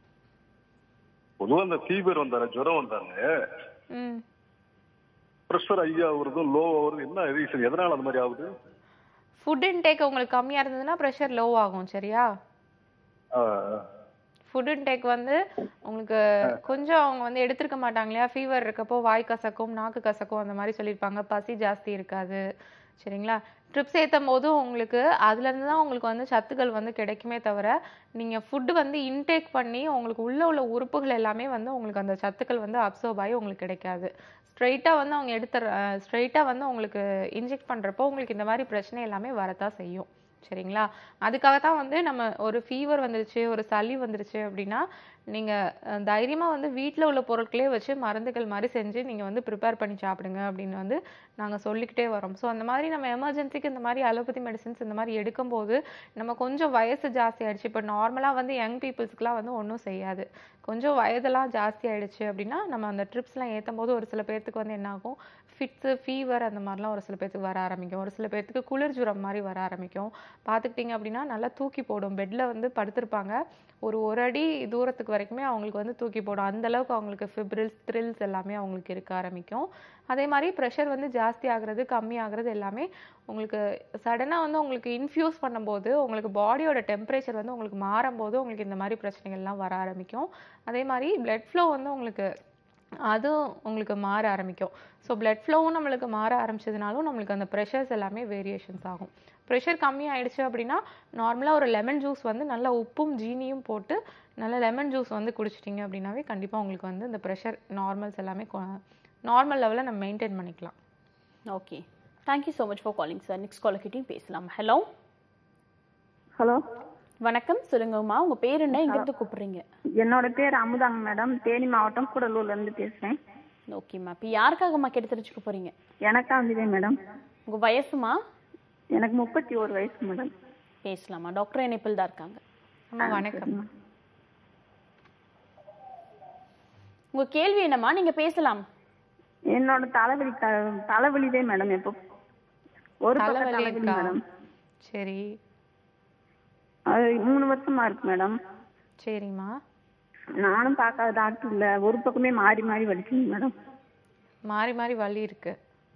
பொதுவா அந்த ஃபீவர் வந்தாரு ஜுரம் வந்தாரு ம் ப்ரெஷர் ஹை ஆகுறதும் லோ ஆகுறது என்ன ரீசன் எதனால அந்த மாதிரி ஆகுது ஃபுட் இன்டேக் உங்களுக்கு கம்மியா இருந்ததுன்னா ப்ரெஷர் லோ ஆகும் சரியா ஆ, ஃபுட் இன்டேக் வந்து உங்களுக்கு கொஞ்சம் அவங்க வந்து எடுத்திருக்க மாட்டாங்க இல்லையா ஃபீவர் இருக்கப்போ வாய் கசக்கும் நாக்கு கசக்கும் அந்த மாதிரி சொல்லியிருப்பாங்க பசி ஜாஸ்தி இருக்காது சரிங்களா ட்ரிப்ஸ் ஏற்றும் போதும் உங்களுக்கு அதுலேருந்து தான் உங்களுக்கு வந்து சத்துக்கள் வந்து கிடைக்குமே தவிர நீங்கள் ஃபுட்டு வந்து இன்டேக் பண்ணி உங்களுக்கு உள்ளே உள்ள உறுப்புகள் எல்லாமே வந்து உங்களுக்கு அந்த சத்துக்கள் வந்து அப்சர்வ் ஆகி உங்களுக்கு கிடைக்காது ஸ்ட்ரைட்டாக வந்து அவங்க எடுத்துற ஸ்ட்ரைட்டாக வந்து உங்களுக்கு இன்ஜெக்ட் பண்ணுறப்போ உங்களுக்கு இந்த மாதிரி பிரச்சனை எல்லாமே வரத்தான் செய்யும் சரிங்களா அதுக்காக தான் வந்து நம்ம ஒரு ஃபீவர் வந்துருச்சு ஒரு சளி வந்துருச்சு அப்படின்னா நீங்கள் தைரியமாக வந்து வீட்டில் உள்ள பொருட்களே வச்சு மருந்துகள் மாதிரி செஞ்சு நீங்கள் வந்து ப்ரிப்பேர் பண்ணி சாப்பிடுங்க அப்படின்னு வந்து நாங்கள் சொல்லிக்கிட்டே வரோம் ஸோ அந்த மாதிரி நம்ம எமர்ஜென்சிக்கு இந்த மாதிரி அலோபதி மெடிசின்ஸ் இந்த மாதிரி எடுக்கும்போது நம்ம கொஞ்சம் வயசு ஜாஸ்தி ஆயிடுச்சு இப்போ நார்மலாக வந்து யங் பீப்புள்ஸ்க்குலாம் வந்து ஒன்றும் செய்யாது கொஞ்சம் வயதெல்லாம் ஜாஸ்தி ஆயிடுச்சு அப்படின்னா நம்ம அந்த ட்ரிப்ஸ்லாம் ஏற்றும் போது ஒரு சில பேர்த்துக்கு வந்து என்ன ஆகும் ஃபிட்ஸு ஃபீவர் அந்த மாதிரிலாம் ஒரு சில பேர்த்துக்கு வர ஆரம்பிக்கும் ஒரு சில பேர்த்துக்கு குளிர் ஜுரம் மாதிரி வர ஆரம்பிக்கும் பார்த்துக்கிட்டிங்க அப்படின்னா நல்லா தூக்கி போடும் பெட்டில் வந்து படுத்திருப்பாங்க ஒரு ஒரு அடி தூரத்துக்கு வரைக்குமே அவங்களுக்கு வந்து தூக்கி போடும் அந்த அளவுக்கு அவங்களுக்கு ஃபிப்ரில்ஸ் த்ரில்ஸ் எல்லாமே அவங்களுக்கு இருக்க ஆரம்பிக்கும் அதே மாதிரி ப்ரெஷர் வந்து ஜாஸ்தி ஆகுறது கம்மி ஆகுறது எல்லாமே உங்களுக்கு சடனாக வந்து உங்களுக்கு இன்ஃப்யூஸ் பண்ணும்போது உங்களுக்கு பாடியோட டெம்பரேச்சர் வந்து உங்களுக்கு மாறும்போது உங்களுக்கு இந்த மாதிரி பிரச்சனைகள்லாம் வர ஆரம்பிக்கும் அதே மாதிரி பிளட் ஃப்ளோ வந்து உங்களுக்கு அதுவும் உங்களுக்கு மாற ஆரம்பிக்கும் ஸோ பிளட் ஃப்ளோவும் நம்மளுக்கு மாற ஆரம்பிச்சதுனாலும் நம்மளுக்கு அந்த ப்ரெஷர்ஸ் எல்லாமே வேரியேஷன்ஸ் ஆகும் ப்ரெஷர் கம்மி ஆயிடுச்சு அப்படின்னா நார்மலாக ஒரு லெமன் ஜூஸ் வந்து நல்லா உப்பும் ஜீனியும் போட்டு நல்ல லெமன் ஜூஸ் வந்து குடிச்சிட்டிங்க அப்படின்னாவே கண்டிப்பாக உங்களுக்கு வந்து இந்த ப்ரெஷர் நார்மல்ஸ் எல்லாமே நார்மல் லெவலில் நம்ம மெயின்டைன் பண்ணிக்கலாம் okay thank you so much for calling sir next caller கிட்டையும் பேசலாம் ஹலோ ஹலோ வணக்கம் சொல்லுங்கம்மா உங்க பேர் என்ன எங்கிருந்து கூப்பிடுறீங்க என்னோட பேர் அமுதாங்க மேடம் தேனி மாவட்டம் கூடலூர்ல இருந்து பேசுறேன் ஓகேம்மா இப்போ யாருக்காகம்மா கேட்டு தெரிஞ்சுக்க போறீங்க எனக்கா வந்துதே மேடம் உங்க வயசுமா எனக்கு முப்பத்தி ஒரு வயசு மேடம் பேசலாமா டாக்டர் இணைப்பில் தான் இருக்காங்க அம்மா வணக்கம் உங்க கேள்வி என்னம்மா நீங்க பேசலாம் என்னோட தலைவலி த- தலைவலிதே மேடம் எப்போ ஒரு பக்கம் தலைவலி தலைவலி இருக்கா மேடம் சரி அது மூணு வருஷமா இருக்கு மேடம் சரிம்மா நானும் பார்க்காத டாக்டர் இல்ல ஒரு பக்கமே மாறி மாறி வலிக்குங்க மேடம் மாறி மாறி வலி இருக்கு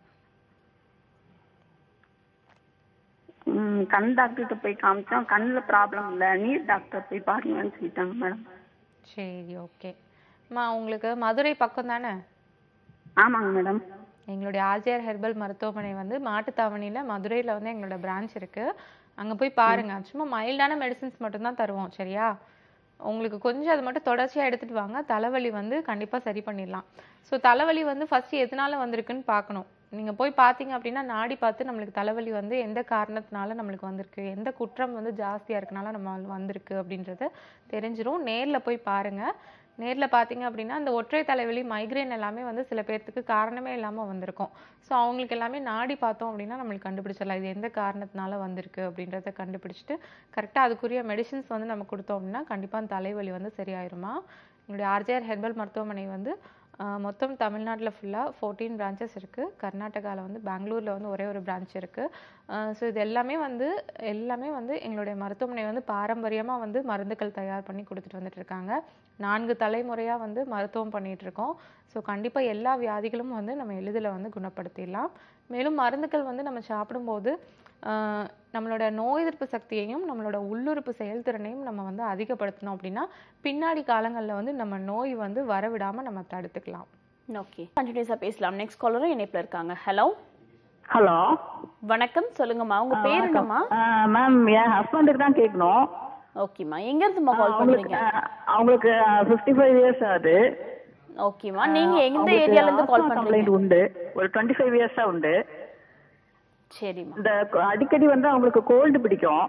ம், கண் டாக்டர்கிட்ட போய் காமிச்சோம் கண்ணுல ப்ராப்ளம் இல்ல நீர் டாக்டர் போய் பாருங்கன்னு சொல்லிட்டாங்க மேடம் சரி ஓகே அம்மா உங்களுக்கு மதுரை பக்கம் தானே ஆமாங்க மேடம் எங்களுடைய ஆர்ஜிஆர் ஹெர்பல் மருத்துவமனை வந்து மாட்டுத்தாவணியில் மதுரையில் வந்து எங்களோட பிரான்ச் இருக்கு அங்கே போய் பாருங்க சும்மா மைல்டான மெடிசின்ஸ் மட்டும்தான் தருவோம் சரியா உங்களுக்கு கொஞ்சம் அது மட்டும் தொடர்ச்சியாக எடுத்துட்டு வாங்க தலைவலி வந்து கண்டிப்பாக சரி பண்ணிடலாம் ஸோ தலைவலி வந்து ஃபர்ஸ்ட் எதனால வந்திருக்குன்னு பார்க்கணும் நீங்கள் போய் பார்த்தீங்க அப்படின்னா நாடி பார்த்து நம்மளுக்கு தலைவலி வந்து எந்த காரணத்தினால நம்மளுக்கு வந்திருக்கு எந்த குற்றம் வந்து ஜாஸ்தியாக இருக்கனால நம்ம வந்திருக்கு அப்படின்றத தெரிஞ்சிரும் நேரில் போய் பாருங்க நேரில் பார்த்தீங்க அப்படின்னா இந்த ஒற்றை தலைவலி மைக்ரேன் எல்லாமே வந்து சில பேர்த்துக்கு காரணமே இல்லாமல் வந்திருக்கும் ஸோ அவங்களுக்கு எல்லாமே நாடி பார்த்தோம் அப்படின்னா நம்மளுக்கு கண்டுபிடிச்சிடலாம் இது எந்த காரணத்தினால வந்திருக்கு அப்படின்றத கண்டுபிடிச்சிட்டு கரெக்டாக அதுக்குரிய மெடிசின்ஸ் வந்து நம்ம கொடுத்தோம் அப்படின்னா கண்டிப்பாக அந்த தலைவலி வந்து சரியாயிருமா எங்களுடைய ஆர்ஜிஆர் ஹெர்பல் மருத்துவமனை வந்து ஆஹ், மொத்தம் தமிழ்நாட்டில் ஃபுல்லாக ஃபோர்டீன் பிரான்ச்சஸ் இருக்குது கர்நாடகாவில் வந்து பெங்களூரில் வந்து ஒரே ஒரு பிரான்ச் இருக்குது ஸோ இது எல்லாமே வந்து எல்லாமே வந்து எங்களுடைய மருத்துவமனை வந்து பாரம்பரியமாக வந்து மருந்துகள் தயார் பண்ணி கொடுத்துட்டு வந்துட்டு இருக்காங்க நான்கு தலைமுறையாக வந்து மருத்துவம் பண்ணிட்டு இருக்கோம் ஸோ கண்டிப்பாக எல்லா வியாதிகளும் வந்து நம்ம எளிதில் வந்து குணப்படுத்திடலாம் மேலும் மருந்துகள் வந்து நம்ம சாப்பிடும்போது ஆஹ், நம்மளோட நோய் எதிர்ப்பு சக்தியையும் நம்மளோட உள்ளுறுப்பு செயல்திறனையும் நம்ம வந்து அதிகப்படுத்தணும் அப்படின்னா பின்னாடி காலங்களில் வந்து நம்ம நோய் வந்து வரவிடாமல் நம்ம தடுத்துக்கலாம் ஓகே கண்டினியூஸா பேசலாம் நெக்ஸ்ட் காலரும் இணைப்புல இருக்காங்க ஹலோ ஹலோ வணக்கம் சொல்லுங்கம்மா உங்க பேர் என்னம்மா மேம் என் ஹஸ்பண்டுக்கு தான் கேட்கணும் ஓகேம்மா எங்க இருந்துமா கால் அவங்களுக்கு பண்றீங்க ஆ, அவங்களுக்கு ஃபிஃப்டி ஃபைவ் இயர்ஸ் ஆகுது ஓகேம்மா நீங்க எந்த அவங்களுக்கு ஏரியால இருந்து கால் asthma பண்றீங்க complaint உண்டு ஒரு டுவெண்ட்டி ஃபைவ் இயர்ஸா உண்டு சரிம்மா இந்த க- அடிக்கடி வந்து அவங்களுக்கு கோல்டு பிடிக்கும்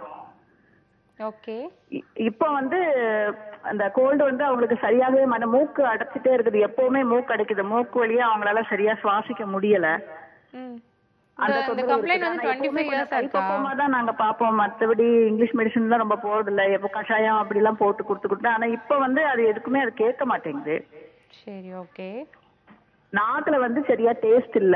ஓகே இ- இப்போ வந்து அந்த கோல்டு வந்து அவங்களுக்கு சரியாகவே மன மூக்கு அடைச்சிட்டே இருக்குது எப்பவுமே மூக்கு அடைக்குது மூக்கு வழியா அவங்களால சரியா சுவாசிக்க முடியல ம் அந்த இந்த தொந்தரவு complaint இருக்குது. வந்து ஆனா எப்பவுமே 25 கொஞ்சம் years ஆ இருக்கா? கைப்பக்குவமா தான் நாங்க பாப்போம் மத்தபடி இங்கிலீஷ் மெடிசன் தான் ரொம்ப போறது இல்ல எப்போ கஷாயம் அப்படி எல்லாம் போட்டு கொடுத்து கொடுத்து ஆனா இப்ப வந்து அது எதுக்குமே அது கேட்க மாட்டேங்குது சரி ஓகே நாக்குல வந்து சரியா டேஸ்ட் இல்ல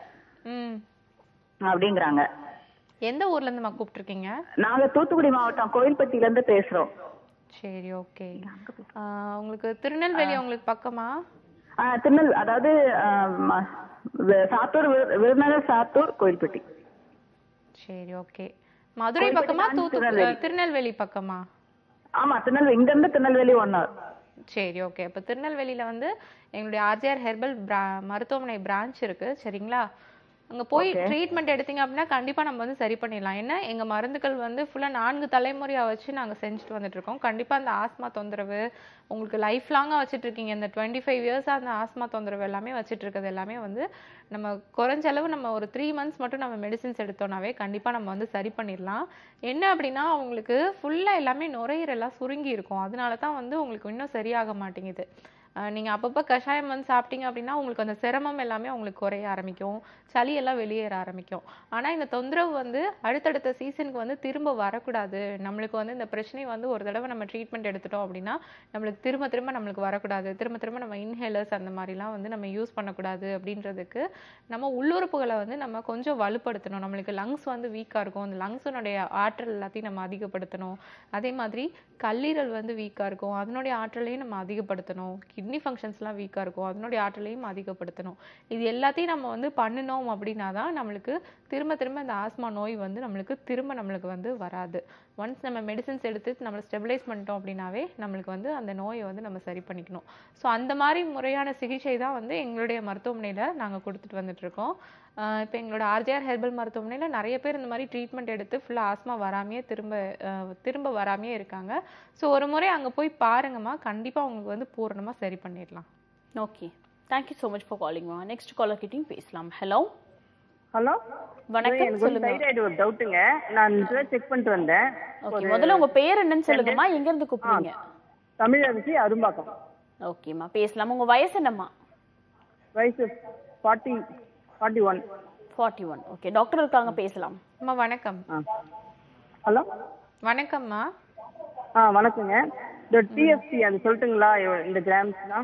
ம் அப்படிங்கறாங்க எந்த ஊர்ல இருந்துமா கூப்பிட்டுருக்கீங்க நாங்க தூத்துக்குடி மாவட்டம் கோயில்பட்டியில இருந்து பேசுறோம் சரி ஓகே உங்களுக்கு திருநெல்வேலி உங்களுக்கு பக்கமா ஆ, திருநெல் அதாவது ஆ, ம- வி- சாத்தூர் வி- விருதுநகர் சாத்தூர் கோயில்பட்டி சரி ஓகே மதுரை கோயில்பட்டி பக்கமா தாண்டி தூத்துக்குடி திருநெல்வேலி. திருநெல்வேலி பக்கமா ஆமா திருநெல்வேலி இங்க இருந்து திருநெல்வேலி ஒன்னு சரி ஓகே இப்போ திருநெல்வேலியில வந்து எங்களுடைய ஆர்ஜிஆர் ஹெர்பல் பிரா மருத்துவமனை பிரான்ச் இருக்கு சரிங்களா அங்க போய் ட்ரீட்மெண்ட் எடுத்தீங்க அப்படின்னா கண்டிப்பா நம்ம வந்து சரி பண்ணிடலாம் ஏன்னா எங்க மருந்துகள் வந்து ஃபுல்லா நான்கு தலைமுறையா வச்சு நாங்க செஞ்சுட்டு வந்துட்டு இருக்கோம் கண்டிப்பா அந்த ஆஸ்மா தொந்தரவு உங்களுக்கு லைஃப் லாங்கா வச்சுட்டு இருக்கீங்க இந்த டுவெண்ட்டி ஃபைவ் இயர்ஸா அந்த ஆஸ்மா தொந்தரவு எல்லாமே வச்சுட்டு இருக்கிறது எல்லாமே வந்து நம்ம குறைஞ்ச அளவு நம்ம ஒரு த்ரீ மந்த்ஸ் மட்டும் நம்ம மெடிசின்ஸ் எடுத்தோம்னாவே கண்டிப்பா நம்ம வந்து சரி பண்ணிடலாம் என்ன அப்படின்னா உங்களுக்கு ஃபுல்லா எல்லாமே நுரையீரலாம் சுருங்கி இருக்கும் அதனால தான் வந்து உங்களுக்கு இன்னும் சரியாக மாட்டேங்குது அஹ் நீங்க அப்பப்போ கஷாயம் வந்து சாப்பிட்டீங்க அப்படின்னா உங்களுக்கு அந்த சிரமம் எல்லாமே உங்களுக்கு குறைய ஆரம்பிக்கும் சளி எல்லாம் வெளியேற ஆரம்பிக்கும் ஆனா இந்த தொந்தரவு வந்து அடுத்தடுத்த சீசனுக்கு வந்து திரும்ப வரக்கூடாது நம்மளுக்கு வந்து இந்த பிரச்சனை வந்து ஒரு தடவை நம்ம ட்ரீட்மெண்ட் எடுத்துட்டோம் அப்படின்னா நம்மளுக்கு திரும்ப திரும்ப நம்மளுக்கு வரக்கூடாது திரும்ப திரும்ப நம்ம இன்ஹேலர்ஸ் அந்த மாதிரிலாம் வந்து நம்ம யூஸ் பண்ணக்கூடாது அப்படின்றதுக்கு நம்ம உள்ளுறுப்புகளை வந்து நம்ம கொஞ்சம் வலுப்படுத்தணும் நம்மளுக்கு லங்ஸ் வந்து வீக்காக இருக்கும் அந்த லங்ஸினுடைய ஆற்றல் எல்லாத்தையும் நம்ம அதிகப்படுத்தணும் அதே மாதிரி கல்லீரல் வந்து வீக்காக இருக்கும் அதனுடைய ஆற்றலையும் நம்ம அதிகப்படுத்தணும் கிட்னி ஃபங்க்ஷன்ஸ்லாம் வீக்காக இருக்கும் அதனுடைய ஆற்றலையும் அதிகப்படுத்தணும் இது எல்லாத்தையும் நம்ம வந்து பண்ணினோம் அப்படின்னா தான் நம்மளுக்கு திரும்ப திரும்ப இந்த ஆஸ்மா நோய் வந்து நம்மளுக்கு திரும்ப நம்மளுக்கு வந்து வராது ஒன்ஸ் நம்ம மெடிசின்ஸ் எடுத்து நம்மளை ஸ்டெபிலைஸ் பண்ணிட்டோம் அப்படின்னாவே நம்மளுக்கு வந்து அந்த நோயை வந்து நம்ம சரி பண்ணிக்கணும் ஸோ அந்த மாதிரி முறையான சிகிச்சை தான் வந்து எங்களுடைய மருத்துவமனையில் நாங்கள் கொடுத்துட்டு வந்துட்டு இருக்கோம் இப்போ எங்களோட ஆர்ஜிஆர் ஹெர்பல் மருத்துவமனையில் நிறைய பேர் இந்த மாதிரி ட்ரீட்மெண்ட் எடுத்து ஃபுல்லாக ஆஸ்மா வராமையே திரும்ப அஹ், திரும்ப வராமையே இருக்காங்க ஸோ ஒரு முறை அங்கே போய் பாருங்கம்மா கண்டிப்பாக உங்களுக்கு வந்து பூரணமாக சரி பண்ணிடலாம் okay thank you so much for calling next caller கிட்டையும் பேசலாம் ஹலோ ஹலோ வணக்கம் எனக்கு வந்து சொல்லுங்க தைராய்டு ஒரு டவுட்டுங்க நான் செக் பண்ணிட்டு வந்தேன் ஓகே முதல்ல உங்க பேர் என்னன்னு சொல்லுங்கம்மா எங்க இருந்து கூப்பிடுறீங்க தமிழரசி அரும்பாக்கம் ஓகேம்மா பேசலாம் உங்க வயசு என்னம்மா வயசு forty forty one forty one okay doctor இருக்காங்க பேசலாம் அம்மா வணக்கம் ஆ ஹலோ வணக்கம்மா ஆ வணக்கங்க இந்த டிஎஸ்சி அது சொல்லட்டுங்களா எவ்வ- இந்த கிராம்ஸ்லாம்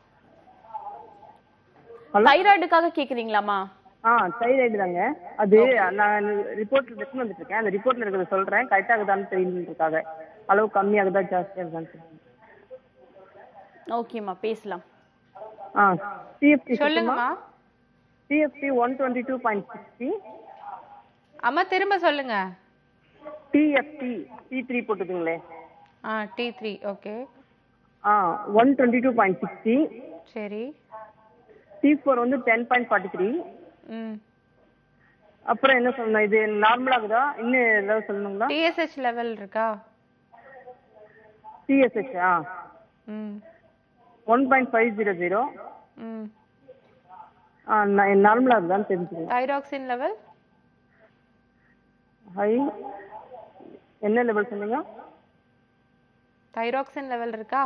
தைராய்டுக்காக கேக்குறீங்களாம்மா ஆ தைராய்டு தாங்க அது நான் ரிப்போர்ட் எடுத்துன்னு வந்துட்டு இருக்கேன் அந்த ரிப்போர்ட்ல இருக்கிறத சொல்றேன் கரெக்டாக இருக்குதான்னு தெரியுன்றதுக்காக அளவு கம்மியாகுதா ஜாஸ்தியாக இருக்குதான்னு தெரியும் ஓகேம்மா பேசலாம் ஆ டிஎஃப்டி சொல்லுங்கம்மா TFT one twenty two point sixty அம்மா திரும்ப சொல்லுங்க டிஎஃப்டி டி த்ரீ போட்டுதுங்களே ஆ டி த்ரீ ஓகே ஆ one twenty two point sixty சரி டி ஃபோர் வந்து டென் பாயிண்ட் ஃபார்ட்டி த்ரீ ம் அப்புறம் என்ன சொல்லணும் இது நார்மலாகுதா இன்னும் ஏதாவது சொல்லணுங்களா டிஎஸ்ஹெச் லெவல் இருக்கா டிஎஸ்ஹெச் ஆ ம் one point five zero zero ம் நார்மலாக இருக்குதான்னு தெரிஞ்சுக்கணும் தைராக்சின் லெவல் ஹை என்ன லெவல் சொன்னீங்க தைராக்சின் லெவல் இருக்கா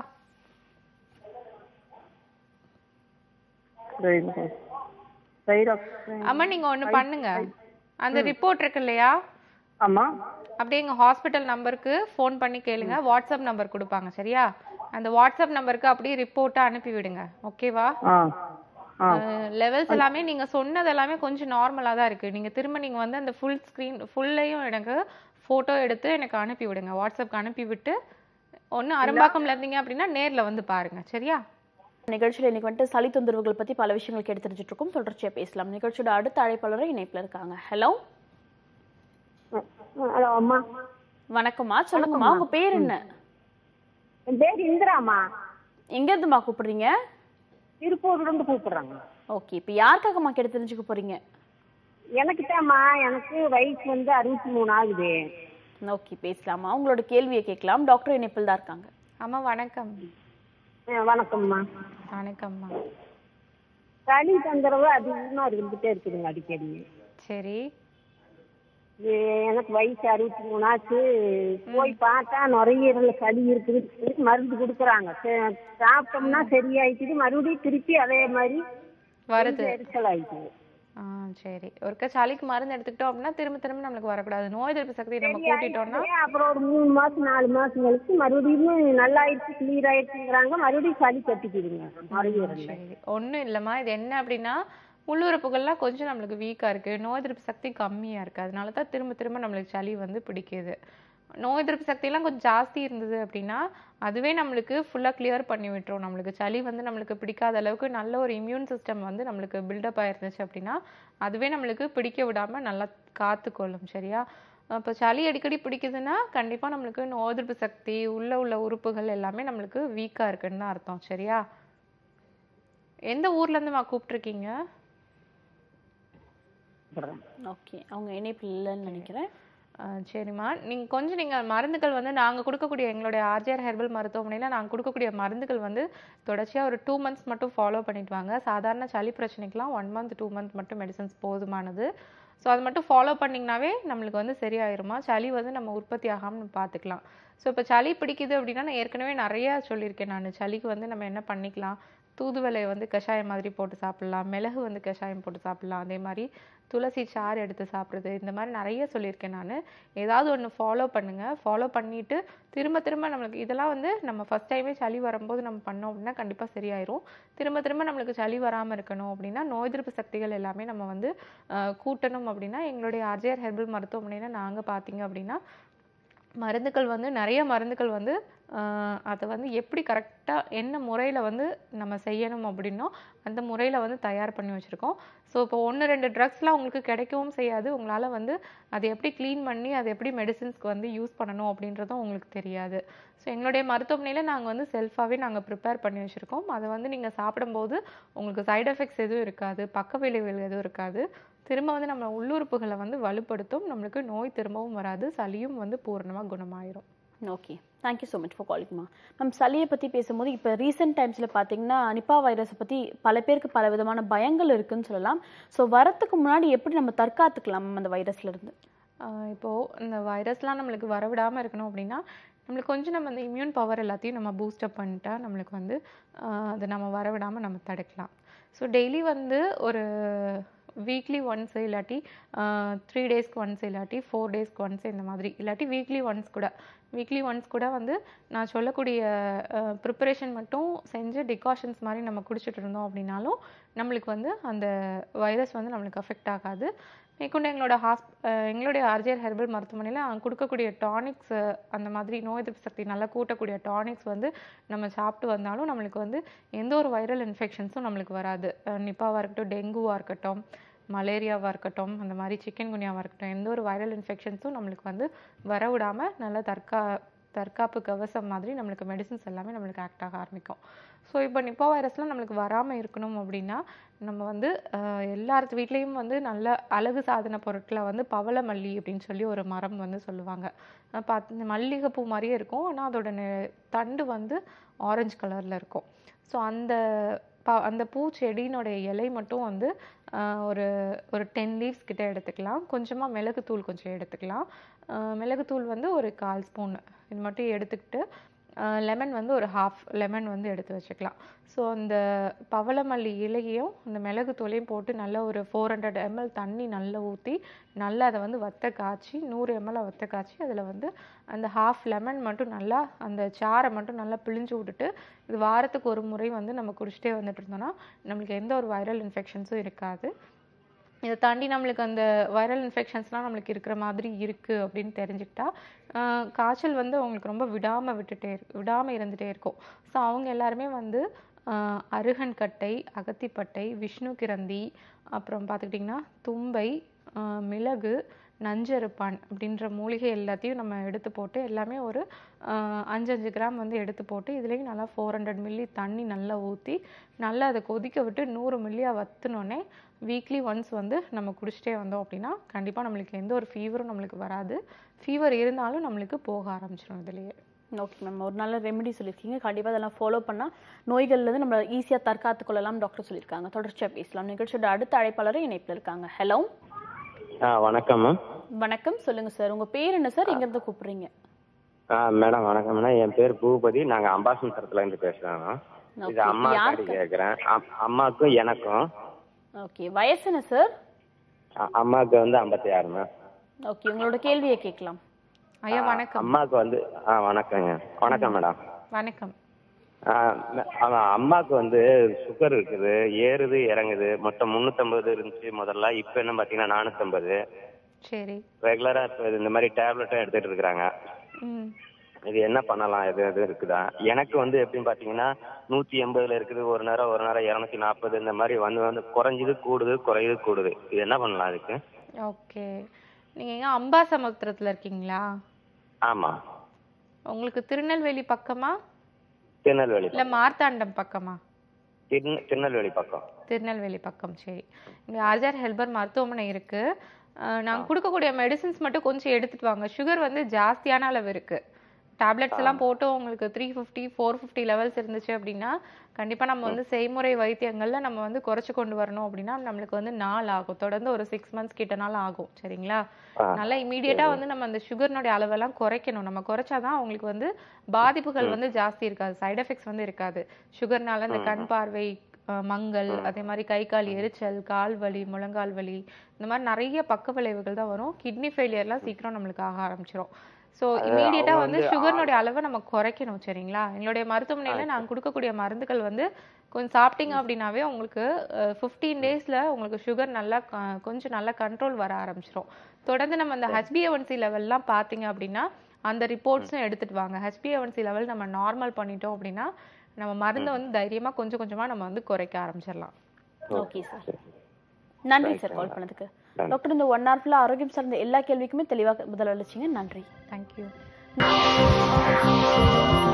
தைராக்ஸ் அம்மா நீங்க ஒண்ணு பண்ணுங்க அந்த ரிப்போர்ட் இருக்கு இல்லையா ஆமா அப்படியே எங்க ஹாஸ்பிட்டல் நம்பருக்கு ஃபோன் பண்ணி கேளுங்க வாட்ஸ்அப் நம்பர் கொடுப்பாங்க சரியா அந்த வாட்ஸ்அப் நம்பருக்கு அப்படியே ரிப்போர்ட்டை அனுப்பி விடுங்க ஓகேவா ஆ ஆ லெவல்ஸ் எல்லாமே நீங்க சொன்னது எல்லாமே கொஞ்சம் நார்மலா தான் இருக்கு நீங்க திரும்ப நீங்க வந்து அந்த ஃபுல் ஸ்க்ரீன் ஃபுல்லையும் எனக்கு போட்டோ எடுத்து எனக்கு அனுப்பி விடுங்க வாட்ஸ்அப்க்கு அனுப்பி விட்டு ஒண்ணு அரும்பாக்கம்ல இருந்தீங்க அப்படின்னா நேர்ல வந்து பாருங்க சரியா நிகழ்ச்சியில் இன்னைக்கு வந்துட்டு சளி தொந்தரவுகள் பத்தி பல விஷயங்கள் கேட்டு தெரிஞ்சுட்டு இருக்கோம் தொடர்ச்சியா பேசலாம் நிகழ்ச்சியோட அடுத்த அழைப்பாளரும் இணைப்புல இருக்காங்க ஹலோ ஹலோ அம்மா வணக்கம்மா சொல்லுங்கம்மா உங்க பேர் என்ன என் பேர் இந்திராம்மா எங்க இருந்துமா கூப்பிடுறீங்க திருப்பூர்ல இருந்து கூப்பிடுறாங்க ஓகே இப்போ யாருக்காகம்மா கேட்டு தெரிஞ்சுக்க போறீங்க எனக்கு எனக்கு வயசு வந்து அறுபத்தி மூணு ஆகுது ஓகே பேசலாமா உங்களோட கேள்வியை கேட்கலாம் டாக்டர் இணைப்பில் தான் இருக்காங்க அம்மா வணக்கம் அஹ் வணக்கம்மா வணக்கம்மா சளி தொந்தரவு அதிகமா இருந்துட்டே இருக்குதுங்க அடிக்கடி சரி இது எனக்கு வயசு அறுபத்தி மூணு ஆச்சு போய் பார்த்தா நுரையீரல சளி இருக்குது சொல்லி மருந்து கொடுக்குறாங்க சே- சாப்பிட்டோம்னா சரியாயிக்குது மறுபடியும் திருப்பி அதே மாதிரி வருது எரிச்சல் ஆயிக்குது ஆ சரி ஒருக்க சளிக்கு மருந்து எடுத்துக்கிட்டோம் அப்படின்னா திரும்ப திரும்ப நம்மளுக்கு வரக்கூடாது நோய் எதிர்ப்பு சக்தி நம்ம கூட்டிட்டோம்னா அப்புறம் ஒரு மூணு மாசம் நாலு மாசம் கழிச்சு மறுபடியும் நல்லா ஆயிடுச்சு கிளியர் ஆயிடுச்சுங்கிறாங்க மறுபடியும் சளி கட்டிக்குதுங்க மறுபடியும் சரி ஒன்றும் இல்லைம்மா இது என்ன அப்படின்னா உள்ளுறுப்புகள்லாம் கொஞ்சம் நம்மளுக்கு வீக்காக இருக்குது நோய் எதிர்ப்பு சக்தி கம்மியாக இருக்குது அதனால தான் திரும்ப திரும்ப நம்மளுக்கு சளி வந்து பிடிக்குது நோய் எதிர்ப்பு சக்தியெல்லாம் கொஞ்சம் ஜாஸ்தி இருந்தது அப்படின்னா அதுவே நம்மளுக்கு ஃபுல்லாக கிளியர் பண்ணி விட்டுரும் நம்மளுக்கு சளி வந்து நம்மளுக்கு பிடிக்காத அளவுக்கு நல்ல ஒரு இம்யூன் சிஸ்டம் வந்து நம்மளுக்கு பில்டப் ஆயிருந்துச்சு அப்படின்னா அதுவே நம்மளுக்கு பிடிக்க விடாமல் நல்லா காத்துக்கொள்ளும் சரியா அப்போ சளி அடிக்கடி பிடிக்குதுன்னா கண்டிப்பாக நம்மளுக்கு நோய் எதிர்ப்பு சக்தி உள்ள உள்ள உறுப்புகள் எல்லாமே நம்மளுக்கு வீக்காக இருக்குன்னு தான் அர்த்தம் சரியா எந்த ஊர்லேருந்துமா கூப்பிட்ருக்கீங்க ஓகே அவங்க இணைப்பில் இல்லைன்னு நினைக்கிறேன் ஆஹ் சரிம்மா நீங்கள் கொஞ்சம் நீங்கள் மருந்துகள் வந்து நாங்கள் கொடுக்கக்கூடிய எங்களுடைய ஆர்ஜிஆர் ஹெர்பல் மருத்துவமனையில் நாங்கள் கொடுக்கக்கூடிய மருந்துகள் வந்து தொடர்ச்சியாக ஒரு டூ மந்த்ஸ் மட்டும் ஃபாலோ பண்ணிட்டு வாங்க சாதாரண சளி பிரச்சனைக்கெலாம் ஒன் மந்த் டூ மந்த் மட்டும் மெடிசன்ஸ் போதுமானது ஸோ அது மட்டும் ஃபாலோ பண்ணிங்கனாவே நம்மளுக்கு வந்து சரியாயிருமா சளி வந்து நம்ம உற்பத்தி ஆகாமல் பார்த்துக்கலாம் ஸோ இப்போ சளி பிடிக்குது அப்படின்னா நான் ஏற்கனவே நிறையா சொல்லியிருக்கேன் நான் சளிக்கு வந்து நம்ம என்ன பண்ணிக்கலாம் தூதுவளை வந்து கஷாயம் மாதிரி போட்டு சாப்பிட்லாம் மிளகு வந்து கஷாயம் போட்டு சாப்பிட்லாம் அதே மாதிரி துளசி சாறு எடுத்து சாப்பிட்றது இந்த மாதிரி நிறைய சொல்லியிருக்கேன் நான் ஏதாவது ஒன்று ஃபாலோ பண்ணுங்கள் ஃபாலோ பண்ணிவிட்டு திரும்ப திரும்ப நம்மளுக்கு இதெல்லாம் வந்து நம்ம ஃபஸ்ட் டைமே சளி வரும்போது நம்ம பண்ணோம் அப்படின்னா கண்டிப்பாக சரியாயிரும் திரும்ப திரும்ப நம்மளுக்கு சளி வராமல் இருக்கணும் அப்படின்னா நோய் எதிர்ப்பு சக்திகள் எல்லாமே நம்ம வந்து ஆஹ், கூட்டணும் அப்படின்னா எங்களுடைய ஆர்ஜிஆர் ஹெர்பல் மருத்துவமனையில் நாங்கள் பார்த்தீங்க அப்படின்னா மருந்துகள் வந்து நிறைய மருந்துகள் வந்து ஆஹ், அதை வந்து எப்படி கரெக்டாக என்ன முறையில் வந்து நம்ம செய்யணும் அப்படின்னோ அந்த முறையில் வந்து தயார் பண்ணி வச்சுருக்கோம் ஸோ இப்போ ஒன்று ரெண்டு ட்ரக்ஸ்லாம் உங்களுக்கு கிடைக்கவும் செய்யாது உங்களால் வந்து அதை எப்படி க்ளீன் பண்ணி அதை எப்படி மெடிசின்ஸ்க்கு வந்து யூஸ் பண்ணணும் அப்படின்றதும் உங்களுக்கு தெரியாது ஸோ எங்களுடைய மருத்துவமனையில் நாங்கள் வந்து செல்ஃபாகவே நாங்கள் ப்ரிப்பேர் பண்ணி வச்சுருக்கோம் அதை வந்து நீங்கள் சாப்பிடும்போது உங்களுக்கு சைடு எஃபெக்ட்ஸ் எதுவும் இருக்காது பக்க விளைவுகள் எதுவும் இருக்காது திரும்ப வந்து நம்ம உள்ளுறுப்புகளை வந்து வலுப்படுத்தும் நம்மளுக்கு நோய் திரும்பவும் வராது சளியும் வந்து பூரணமாக குணமாயிரும் okay thank you so much for காலிங்மா மேம் சளியை பற்றி பேசும்போது இப்போ ரீசெண்ட் டைம்ஸில் பார்த்தீங்கன்னா நிப்பா வைரஸை பற்றி பல பேருக்கு பல விதமான பயங்கள் இருக்குன்னு சொல்லலாம் ஸோ வரத்துக்கு முன்னாடி எப்படி நம்ம தற்காத்துக்கலாம் ma'am அந்த வைரஸ்ல இருந்து ஆஹ் இப்போ இந்த வைரஸ்லாம் நம்மளுக்கு வரவிடாமல் இருக்கணும் அப்படின்னா நம்மளுக்கு கொஞ்சம் நம்ம அந்த இம்யூன் பவர் எல்லாத்தையும் நம்ம பூஸ்டப் பண்ணிட்டா நம்மளுக்கு வந்து ஆஹ் அதை நம்ம வரவிடாமல் நம்ம தடுக்கலாம் ஸோ டெய்லி வந்து ஒரு வீக்லி ஒன்ஸ் இல்லாட்டி த்ரீ டேஸ்க்கு ஒன்ஸ் இல்லாட்டி ஃபோர் டேஸ்க்கு ஒன்ஸ் இந்த மாதிரி இல்லாட்டி வீக்லி ஒன்ஸ் கூட வீக்லி ஒன்ஸ் கூட வந்து நான் சொல்லக்கூடிய ப்ரிப்பரேஷன் மட்டும் செஞ்சு டிகாஷன்ஸ் மாதிரி நம்ம குடிச்சிட்டு இருந்தோம் அப்படின்னாலும் நம்மளுக்கு வந்து அந்த வைரஸ் வந்து நம்மளுக்கு அஃபெக்ட் ஆகாது மேற்கொண்டு எங்களோட ஹாஸ் அஹ் எங்களுடைய ஆர்ஜிஆர் ஹெர்பல் மருத்துவமனையில் கொடுக்கக்கூடிய டானிக்ஸ் அந்த மாதிரி நோய் எதிர்ப்பு சக்தி நல்லா கூட்டக்கூடிய டானிக்ஸ் வந்து நம்ம சாப்பிட்டு வந்தாலும் நம்மளுக்கு வந்து எந்த ஒரு வைரல் இன்ஃபெக்ஷன்ஸும் நம்மளுக்கு வராது நிப்பாவாக இருக்கட்டும் டெங்குவாக இருக்கட்டும் மலேரியாவாக இருக்கட்டும் அந்த மாதிரி சிக்கன் குனியாவாக இருக்கட்டும் எந்த ஒரு வைரல் இன்ஃபெக்ஷன்ஸும் நம்மளுக்கு வந்து வர விடாமல் நல்ல தற்கா தற்காப்பு கவசம் மாதிரி நம்மளுக்கு மெடிசின்ஸ் எல்லாமே நம்மளுக்கு ஆக்ட் ஆக ஆரம்பிக்கும் ஸோ இப்போ நிப்பா வைரஸ்லாம் நம்மளுக்கு வராமல் இருக்கணும் அப்படின்னா நம்ம வந்து ஆஹ், எல்லார் வீட்லேயும் வந்து நல்ல அழகு சாதன பொருட்களை வந்து பவள மல்லி அப்படின்னு சொல்லி ஒரு மரம் வந்து சொல்லுவாங்க அஹ் பாத் மல்லிகைப்பூ மாதிரியே இருக்கும் ஆனால் அதோட நெ- தண்டு வந்து ஆரஞ்சு கலரில் இருக்கும் ஸோ அந்த ப அந்த பூச்செடியினுடைய இலை மட்டும் வந்து ஆஹ், ஒரு ஒரு டென் லீவ்ஸ் கிட்ட எடுத்துக்கலாம் கொஞ்சமாக மிளகுத்தூள் கொஞ்சம் எடுத்துக்கலாம் ஆஹ், மிளகுத்தூள் வந்து ஒரு கால் ஸ்பூன் இது மட்டும் எடுத்துக்கிட்டு லெமன் வந்து ஒரு ஹாஃப் லெமன் வந்து எடுத்து வச்சுக்கலாம் ஸோ அந்த பவளமல்லி இலையையும் இந்த மிளகு தூளையும் போட்டு நல்லா ஒரு ஃபோர் ஹண்ட்ரட் எம்எல் தண்ணி நல்லா ஊற்றி நல்லா அதை வந்து வத்த காய்ச்சி நூறு எம்எல் வத்த காய்ச்சி அதில் வந்து அந்த ஹாஃப் லெமன் மட்டும் நல்லா அந்த சாறை மட்டும் நல்லா பிழிஞ்சு விட்டுட்டு இது வாரத்துக்கு ஒரு முறை வந்து நம்ம குடிச்சிட்டே வந்துட்டு இருந்தோம்னா நம்மளுக்கு எந்த ஒரு வைரல் இன்ஃபெக்ஷன்ஸும் இருக்காது இதை தாண்டி நம்மளுக்கு அந்த வைரல் இன்ஃபெக்ஷன்ஸ்லாம் நம்மளுக்கு இருக்கிற மாதிரி இருக்குது அப்படின்னு தெரிஞ்சுக்கிட்டா ஆஹ் காய்ச்சல் வந்து அவங்களுக்கு ரொம்ப விடாமல் விட்டுட்டே இரு விடாமல் இருந்துகிட்டே இருக்கும் ஸோ அவங்க எல்லாருமே வந்து ஆஹ் அருகன்கட்டை அகத்திப்பட்டை விஷ்ணு கிரந்தி அப்புறம் பார்த்துக்கிட்டிங்கன்னா தும்பை ஆஹ் மிளகு நஞ்சருப்பான் அப்படின்ற மூலிகை எல்லாத்தையும் நம்ம எடுத்து போட்டு எல்லாமே ஒரு ஆஹ் அஞ்சு அஞ்சு கிராம் வந்து எடுத்து போட்டு இதுலேயும் நல்லா ஃபோர் ஹண்ட்ரட் மில்லி தண்ணி நல்லா ஊற்றி நல்லா அதை கொதிக்க விட்டு நூறு மில்லியாக வத்துனோடனே வீக்லி ஒன்ஸ் வந்து நம்ம குடிச்சிட்டே வந்தோம் அப்படின்னா கண்டிப்பாக நம்மளுக்கு எந்த ஒரு ஃபீவரும் நம்மளுக்கு வராது ஃபீவர் இருந்தாலும் நம்மளுக்கு போக ஆரம்பிச்சிடும் இதுலேயே ஓகே மேம் ஒரு நல்ல ரெமெடி சொல்லியிருக்கீங்க கண்டிப்பாக அதெல்லாம் ஃபாலோ பண்ணால் நோய்கள்லேருந்து நம்ம ஈஸியாக தற்காத்து கொள்ளலாம் டாக்டர் சொல்லியிருக்காங்க தொடர்ச்சியாக பேசலாம் நிகழ்ச்சியோட அடுத்த அழைப்பாளரும் இணைப்பில் இருக்காங்க ஹலோ ஆ வணக்கம் மேம் வணக்கம் சொல்லுங்கள் சார் உங்கள் பேர் என்ன சார் எங்கேருந்து கூப்பிடுறீங்க ஆ மேடம் வணக்கம் மேடம் என் பேர் பூபதி நாங்கள் அம்பாசமுத்திரத்துல இருந்து பேசுகிறோம் இது Okay, அம்மாக்காண்டி யாருக்கு? கேட்குறேன் அம்மாவுக்கும் எனக்கும் ஓகே வயசு என்ன சார் அ- அம்மாவுக்கு வந்து ஐம்பத்தி ஆறு மேம் ஓகே உங்களோட கேள்வியை கேட்கலாம் ஐயா வணக்கம் அம்மாவுக்கு வந்து ஆ வணக்கங்க வணக்கம் மேடம் வணக்கம் ஆ, ம- ஆமா, அம்மாவுக்கு வந்து சுகர் இருக்குது ஏறுது இறங்குது மொத்தம் முந்நூற்றம்பது இருந்துச்சு முதல்ல இப்போ என்ன பார்த்தீங்கன்னா நானூற்றம்பது சரி ரெகுலராக இப்போ இந்த மாதிரி டேப்லெட்டும் எடுத்துட்டு இருக்கிறாங்க ம் இது என்ன பண்ணலாம் எது எது இருக்குதா எனக்கு வந்து எப்படின்னு பார்த்தீங்கன்னா நூற்றி எண்பதுல இருக்குது ஒரு நேரம் ஒரு நேரம் இரநூத்தி நாற்பது இந்த மாதிரி வந்து வந்து குறைஞ்சிது கூடுது குறையுது கூடுது இது என்ன பண்ணலாம் அதுக்கு ஓகே நீங்க எங்க அம்பாசமுத்திரத்துல இருக்கீங்களா ஆமாம் உங்களுக்கு திருநெல்வேலி பக்கமா திருநெல்வேலி இல்ல மார்த்தாண்டம் பக்கமா திருநெ திருநெல்வேலி பக்கம் திருநெல்வேலி பக்கம் சரி இங்க ஆர்ஜர் ஹெல்பர் மருத்துவமனை இருக்கு அஹ் நாங்க கொடுக்கக்கூடிய மெடிசின்ஸ் மட்டும் கொஞ்சம் எடுத்துட்டு வாங்க சுகர் வந்து ஜாஸ்தியான அளவு இருக்கு டேப்லெட்ஸ் எல்லாம் போட்டு உங்களுக்கு three fifty four fifty levels இருந்துச்சு அப்படின்னா கண்டிப்பா நம்ம வந்து செய்முறை வைத்தியங்கள்ல நம்ம வந்து குறைச்சு கொண்டு வரணும் அப்படின்னா நம்மளுக்கு வந்து நாள் ஆகும் தொடர்ந்து ஒரு சிக்ஸ் மந்த்ஸ் கிட்ட நாள் ஆகும் சரிங்களா ஆ, நல்லா இமீடியட்டா வந்து நம்ம அந்த சுகர்னுடைய அளவெல்லாம் குறைக்கணும் நம்ம குறைச்சாதான் அவங்களுக்கு வந்து பாதிப்புகள் வந்து ஜாஸ்தி இருக்காது சைடு எஃபெக்ட்ஸ் வந்து இருக்காது சுகர்னால இந்த கண் பார்வை அஹ், மங்கல் அதே மாதிரி கை கால் எரிச்சல் கால் வலி முழங்கால் வலி இந்த மாதிரி நிறைய பக்க விளைவுகள் தான் வரும் கிட்னி ஃபெயிலியர்லாம் சீக்கிரம் நம்மளுக்கு ஆக ஆரம்பிச்சிரும் ஸோ இமீடியட்டா அவங்க வந்து வந்து சுகர்னுடைய அளவை நம்ம குறைக்கணும் சரிங்களா எங்களுடைய மருத்துவமனையில நாங்க கொடுக்கக்கூடிய மருந்துகள் வந்து கொஞ்சம் சாப்பிட்டீங்க அப்படின்னாவே உங்களுக்கு ஃபிஃப்டீன் டேஸ்ல உங்களுக்கு சுகர் நல்லா க- கொஞ்சம் நல்லா கண்ட்ரோல் வர ஆரம்பிச்சிரும் தொடர்ந்து நம்ம அந்த ஹெச்பிஏஒன்சி லெவல்லாம் பார்த்தீங்க அப்படின்னா அந்த ரிப்போர்ட்ஸும் எடுத்துட்டு வாங்க ஹெச்பிஏஒன்சி லெவல் நம்ம நார்மல் பண்ணிட்டோம் அப்படின்னா நம்ம மருந்தை வந்து தைரியமா கொஞ்சம் கொஞ்சமா நம்ம வந்து குறைக்க ஆரம்பிச்சிடலாம் ஓகே சார் நன்றி சார் கால் பண்ணதுக்கு டாக்டர் இந்த ஒன் ஹவர் ஃபுல்லாக ஆரோக்கியம் சார்ந்த எல்லா கேள்விக்குமே தெளிவாக பதில் அளிச்சிங்க நன்றி தேங்க்யூ